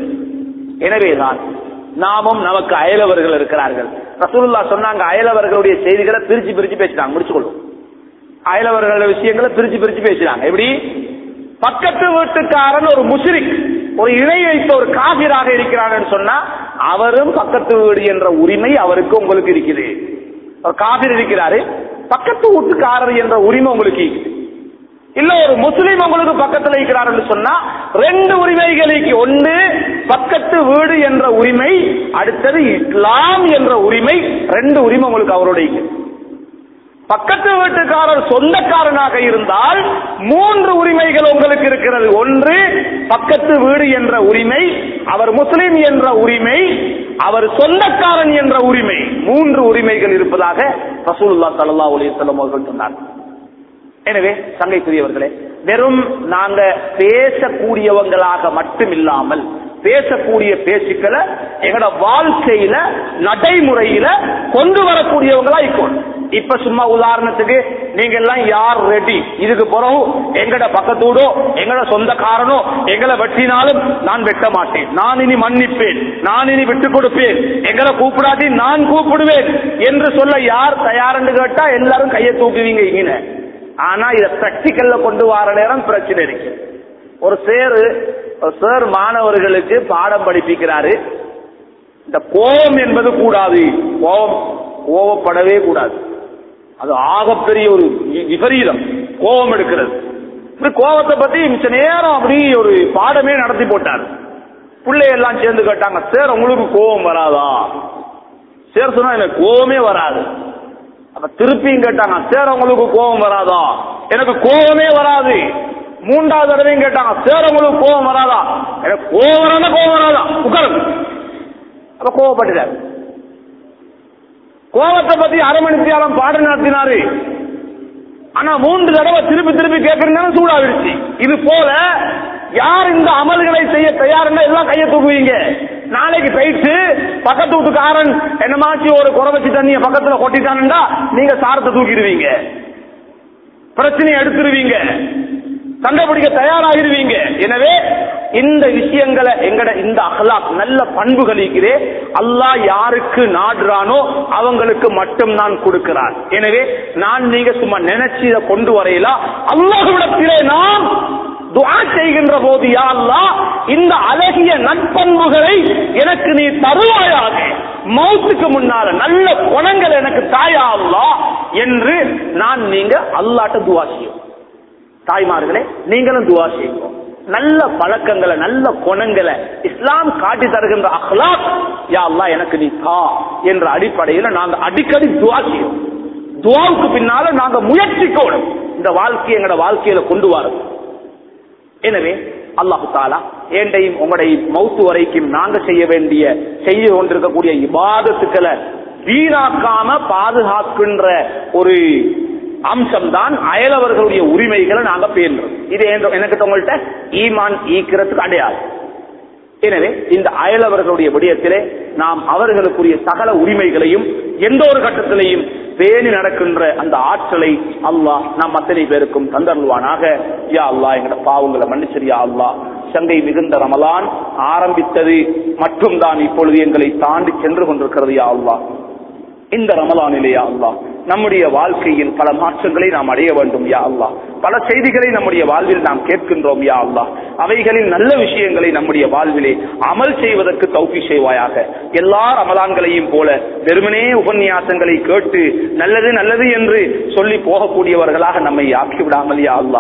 எனவேதான் நாமும் நமக்கு அயலவர்கள் இருக்கிறார்கள் ரசூலுல்லா சொன்னாங்க அயலவர்களுடைய செய்திகளை பிரிச்சு பிரிச்சு பேசினாங்க முடிச்சுக்கொள்வோம் அயலவர்கள விஷயங்களை பிரிச்சு பிரிச்சு பேசுறாங்க எப்படி பக்கத்து வீட்டுக்காரன் ஒரு முஸ்ரிக் ஒரு இணை வைத்த ஒரு காபிராக இருக்கிறான்னு சொன்னா அவரும் பக்கத்து வீடு என்ற உரிமை அவருக்கு உங்களுக்கு இருக்குது ஒரு காபிர் இருக்கிறாரு பக்கத்து வீட்டுக்காரர் என்ற உரிமை உங்களுக்கு இருக்குது இல்ல ஒரு முஸ்லீம் உங்களுக்கு பக்கத்துல இருக்கிறார் சொன்னா ரெண்டு உரிமைகளுக்கு ஒன்று பக்கத்து வீடு என்ற உரிமை அடுத்தது இஸ்லாம் என்ற உரிமை ரெண்டு உரிமை உங்களுக்கு அவரோட இருக்குது பக்கத்து வீட்டுக்காரர் சொந்தக்காரனாக இருந்தால் மூன்று உரிமைகள் உங்களுக்கு இருக்கிறது ஒன்று பக்கத்து வீடு என்ற உரிமை அவர் முஸ்லிம் என்ற உரிமை அவர் சொந்தக்காரன் என்ற உரிமை மூன்று உரிமைகள் இருப்பதாக ரசூலுல்லா சல்லா அலிசல்லம் அவர்கள் சொன்னார் எனவே சங்கைக்குரியவர்களே வெறும் நாங்க பேசக்கூடியவங்களாக மட்டும் இல்லாமல் பேசக்கூடிய பேச்சுக்களை எங்களோட வாழ்க்கையில நடைமுறையில கொண்டு வரக்கூடியவங்களா இருக்கணும் இப்ப சும்மா உதாரணத்துக்கு நீங்க எல்லாம் யார் ரெடி இதுக்கு பிறகு எங்கட பக்கத்தூடோ எங்கட சொந்தக்காரனோ எங்களை வெட்டினாலும் நான் வெட்ட மாட்டேன் நான் இனி மன்னிப்பேன் நான் இனி விட்டு கொடுப்பேன் எங்களை கூப்பிடாட்டி நான் கூப்பிடுவேன் என்று சொல்ல யார் தயார்னு கேட்டா எல்லாரும் கையை தூக்குவீங்க இங்க ஆனா இத பிராக்டிக்கல்ல கொண்டு வர நேரம் பிரச்சனை இருக்கு ஒரு சேரு ஒரு சேர் மாணவர்களுக்கு பாடம் படிப்பிக்கிறாரு இந்த கோபம் என்பது கூடாது கோபம் கோபப்படவே கூடாது அது ஆகப்பெரிய ஒரு வி- விபரீதம் கோபம் எடுக்கிறது இப்படி கோபத்தை பத்தி மிச்ச நேரம் அப்படி ஒரு பாடமே நடத்தி போட்டார் பிள்ளை எல்லாம் சேர்ந்து கேட்டாங்க சார் உங்களுக்கு கோபம் வராதா சார் சொன்னா எனக்கு கோபமே வராது அப்ப திருப்பியும் கேட்டாங்க சார் உங்களுக்கு கோபம் வராதா எனக்கு கோபமே வராது மூன்றாவது தடவையும் கேட்டாங்க சார் உங்களுக்கு கோபம் வராதா எனக்கு கோபம் வராதா கோபம் வராதா உட்காருங்க அப்ப கோபப்பட்டுட்டார் கோபத்தை பத்தி அரை மணி நேரம் பாடம் நடத்தினாரு ஆனா மூன்று தடவை திருப்பி திருப்பி கேட்கறதுனால சூடாவிடுச்சு இது போல யார் இந்த அமல்களை செய்ய தயாருன்னா எல்லாம் கையை தூக்குவீங்க நாளைக்கு போயிட்டு பக்கத்து வீட்டுக்காரன் என்னமாச்சு ஒரு குறை வச்சு தண்ணிய பக்கத்துல கொட்டிட்டானுண்டா நீங்க சாரத்தை தூக்கிடுவீங்க பிரச்சனையை எடுத்துருவீங்க சண்டை பிடிக்க தயாராகிருவீங்க எனவே இந்த விஷயங்களை எங்கட இந்த அஹ்லாக் நல்ல பண்புகள் இருக்கிறே அல்லாஹ் யாருக்கு நாடுறானோ அவங்களுக்கு மட்டும் நான் கொடுக்கிறான் எனவே நான் நீங்க சும்மா நினைச்சு இதை கொண்டு வரையலாம் அல்லாஹ்விடத்திலே நாம் துஆ செய்கின்ற போது யா அல்லாஹ் இந்த அழகிய நட்பண்புகளை எனக்கு நீ தருவாயாக மௌத்துக்கு முன்னால நல்ல குணங்கள் எனக்கு தாயா அல்லாஹ் என்று நான் நீங்க அல்லாட்ட துவா செய்யும் தாய்மார்களே நீங்களும் துவா செய்யுங்க நல்ல பழக்கங்களை நல்ல குணங்களை இஸ்லாம் காட்டி தருகின்ற அஹ்லாக் யா அல்லாஹ் எனக்கு நீ தா என்ற அடிப்படையில் நாங்க அடிக்கடி துவா செய்யும் துவாவுக்கு பின்னால நாங்க முயற்சிக்கணும் இந்த வாழ்க்கையை எங்களோட வாழ்க்கையில கொண்டு வரோம் எனவே அல்லாஹு தாலா ஏண்டையும் உங்களுடைய மௌத்து வரைக்கும் நாங்க செய்ய வேண்டிய செய்து கொண்டிருக்கக்கூடிய இபாதத்துக்களை வீணாக்காம பாதுகாக்கின்ற ஒரு அம்சம்தான் அயலவர்களுடைய உரிமைகளை நாங்க பேணுறோம் இது என்ற- எனக்கு உங்கள்கிட்ட ஈமான் ஈக்கிறதுக்கு அடையாளம் எனவே இந்த அயலவர்களுடைய விடயத்திலே நாம் அவர்களுக்குரிய சகல உரிமைகளையும் எந்த ஒரு கட்டத்திலையும் பேணி நடக்கின்ற அந்த ஆற்றலை அல்லாஹ் நம் அத்தனை பேருக்கும் தந்தருள்வானாக யா அல்லாஹ் எங்கட பாவங்களை மன்னிச்சிரியா அல்லாஹ் சங்கை மிகுந்த ரமலான் ஆரம்பித்தது மற்றும் தான் இப்பொழுது எங்களை தாண்டி சென்று கொண்டிருக்கிறது யா அல்லாஹ் இந்த ரமலானிலே யா அல்லாஹ் நம்முடைய வாழ்க்கையில் பல மாற்றங்களை நாம் அடைய வேண்டும் யா அல்லாஹ் பல செய்திகளை நம்முடைய வாழ்வில் நாம் கேட்கின்றோம் யா அல்லாஹ் அவைகளில் நல்ல விஷயங்களை நம்முடைய வாழ்விலே அமல் செய்வதற்கு தௌஃபி செய்வாயாக எல்லா ரமலான்களையும் போல வெறுமனே உபன்யாசங்களை கேட்டு நல்லது நல்லது என்று சொல்லி போகக்கூடியவர்களாக நம்மை ஆக்கி விடாமல் யா அல்லாஹ்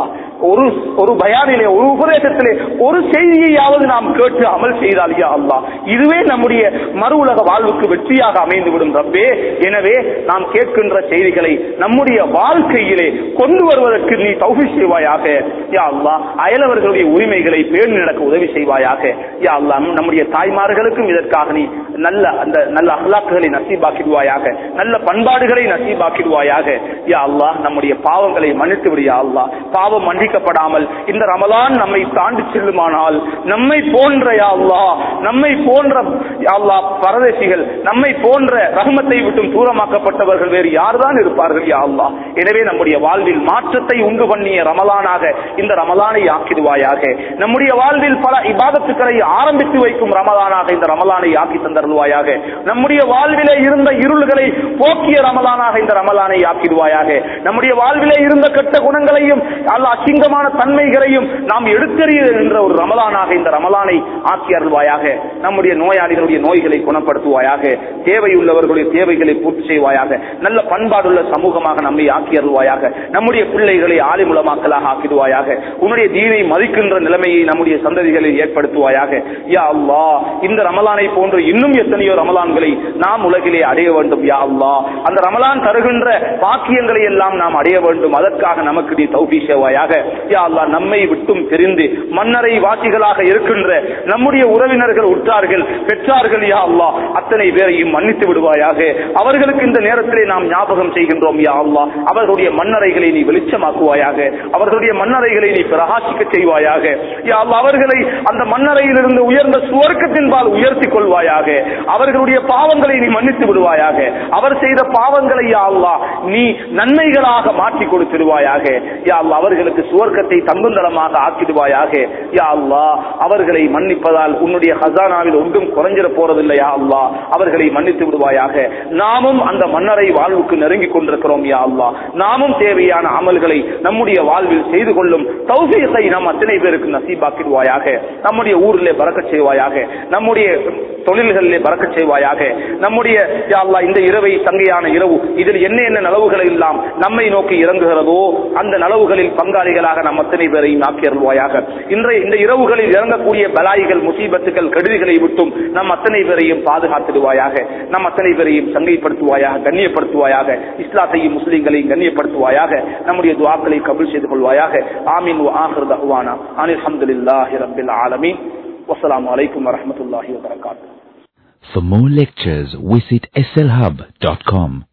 ஒரு ஒரு பயானிலே ஒரு உபதேசத்திலே ஒரு செய்தியையாவது நாம் கேட்டு அமல் செய்தால் யா அல்லாஹ் இதுவே நம்முடைய மறு உலக வாழ்வுக்கு வெற்றியாக அமைந்துவிடும் ரப்பே எனவே நாம் கேட்கின்ற செய்திகளை நம்முடைய வாழ்க்கையிலே கொண்டு வருவதற்கு நீ தௌஃபி செய்வாயாக யா அல்லாஹ் அயலவர்களுடைய உரிமைகளை பேணி நடக்க உதவி செய்வாயாக யா அல்லாஹ் நம்முடைய தாய்மார்களுக்கும் இதற்காக நீ நல்ல அந்த நல்ல அஹ்லாக்குகளை நசீபாக்கிடுவாயாக நல்ல பண்பாடுகளை நசீபாக்கிடுவாயாக யா அல்லாஹ் நம்முடைய பாவங்களை மன்னித்து விடு யா அல்லாஹ் பாவம் மன்னிக்கப்படாமல் இந்த ரமலான் நம்மை தாண்டி செல்லுமானால் நம்மை போன்ற யா அல்லாஹ் நம்மை போன்ற யா அல்லாஹ் பரதேசிகள் நம்மை போன்ற ரஹமத்தை விட்டும் தூரமாக்கப்பட்டவர்கள் வேறு யார்தான் இருப்பார்கள் யா அல்லாஹ் எனவே நம்முடைய வாழ்வில் மாற்றத்தை உண்டு பண்ணிய ரமலானாக இந்த ரமலானை ஆக்கிடுவாயாக நம்முடைய வாழ்வில் பல இபாதத்துக்களை ஆரம்பித்து வைக்கும் ரமலானாக இந்த ரமலானை ஆக்கி தந்தருவாயாக நம்முடைய வாழ்விலே இருந்த இருள்களை போக்கிய ரமலானாக இந்த ரமலானை ஆக்கிடுவாயாக நம்முடைய வாழ்விலே இருந்த கெட்ட குணங்களையும் அல்ல அசிங்கமான தன்மைகளையும் நாம் எடுத்தறிகின்ற ஒரு ரமலானாக இந்த ரமலானை ஆக்கி அருள்வாயாக நம்முடைய நோயாளிகளுடைய நோய்களை குணப்படுத்துவாயாக தேவையுள்ளவர்களுடைய தேவைகளை பூர்த்தி செய்வாயாக நல்ல பண்பாடுள்ள சமூகமாக நம்மை ஆக்கி அருள்வாயாக நம்முடைய பிள்ளைகளை ஆலிமுலமாக்கலாக ஆக்கிடுவாயாக உன்னுடைய தீனை மதிக்கின்ற நிலைமையை நம்முடைய சந்ததிகளில் ஏற்படுத்துவாயாக யா அல்லாஹ் இந்த ரமலானை போன்ற இன்னும் எத்தனையோ ரமலான்களை நாம் உலகிலே அடைய வேண்டும் யா அல்லாஹ் அந்த ரமலான் தருகின்ற பாக்கியங்களை எல்லாம் நாம் அடைய வேண்டும் அதற்காக நமக்கு நீ தௌபி செய்வாயாக யா அல்லாஹ் நம்மை விட்டும் தெரிந்து மன்னரை வாசிகளாக இருக்கின்ற நம்முடைய உறவினர்கள் உற்றார்கள் பெற்றார்கள் யா அல்லாஹ் அத்தனை பேரையும் மன்னித்து விடுவாயாக அவர்களுக்கு இந்த நேரத்திலே நாம் ஞாபகம் செய்கின்றோம் யா அல்லாஹ் அவர்களுடைய மன்னரைகளை நீ வெளிச்சமாக்குவாயாக அவர்களுடைய மன்னரைகளை நீ பிரகாசிக்க செய்வாயாக யா அல்லாஹ் அவர்களை அந்த மன்னரையிலிருந்து உயர்ந்த சுவர்க்கத்தின்பால் உயர்த்தி கொள்வாயாக அவர்களுடைய பாவங்களை நீ மன்னித்து விடுவாயாக அவர் செய்த பாவங்களை யா அல்லாஹ் நீ நன்மைகளாக மாற்றி கொடுத்திடுவாயாக யா அல்லாஹ் அவர்களுக்கு சுவர்க்கத்தை தங்குந்தளமாக ஆக்கிடுவாயாக யா அல்லாஹ் அவர்களை மன்னிப்பதால் உன்னுடைய ஹசானாவில் ஒன்றும் குறைஞ்சிட போறதில்லை யா அல்லாஹ் அவர்களை மன்னித்து விடுவாயாக நாமும் அந்த மன்னரை வாழ்வுக்கு நெருங்கிக் கொண்டிருக்கிறோம் யா அல்லாஹ் நாமும் தேவையான அமல்களை நம்முடைய வாழ்வில் செய்து கொள்ளும் தௌஃபீகை நாம் அத்தனை பேருக்கு நசீபாக்கிடுவாயாக நம்முடைய ஊரிலே பறக்கச் செய்வாயாக நம்முடைய தொழில்களிலே பறக்கச் செய்வாயாக நம்முடைய யா அல்லாஹ் இந்த இரவை தங்கையான இரவு இதில் என்ன என்ன நலவுகளை எல்லாம் நம்மை நோக்கி இறங்குகிறதோ அந்த நலவுகளில் பங்காளிகளாக நம் அத்தனை பேரையும் ஆக்கி அருள்வாயாக இன்றைய இந்த இரவுகளில் இறங்கக்கூடிய பலாய்கள் முசீபத்துகள் கெடுதிகளை விட்டும் நம் அத்தனை பேரையும் பாதுகாத்திடுவாயாக நம் அத்தனை பேரையும் சங்கைப்படுத்துவாயாக கண்ணியப்படுத்துவாயாக இஸ்லாத்தையும் முஸ்லிம்களையும் கண்ணியப்படுத்துவாயாக நம்முடைய துவாக்களை கபுல் செய்து கொள்வாயாக ஆமீன் ஆஹிர் தஹ்வானா அனில் அல்ஹம்துலில்லாஹி ரப்பில் ஆலமீன் வஸ்ஸலாமு அலைக்கும் வரஹ்மத்துல்லாஹி வபரகாத்துஹு For more lectures, visit slhub.com.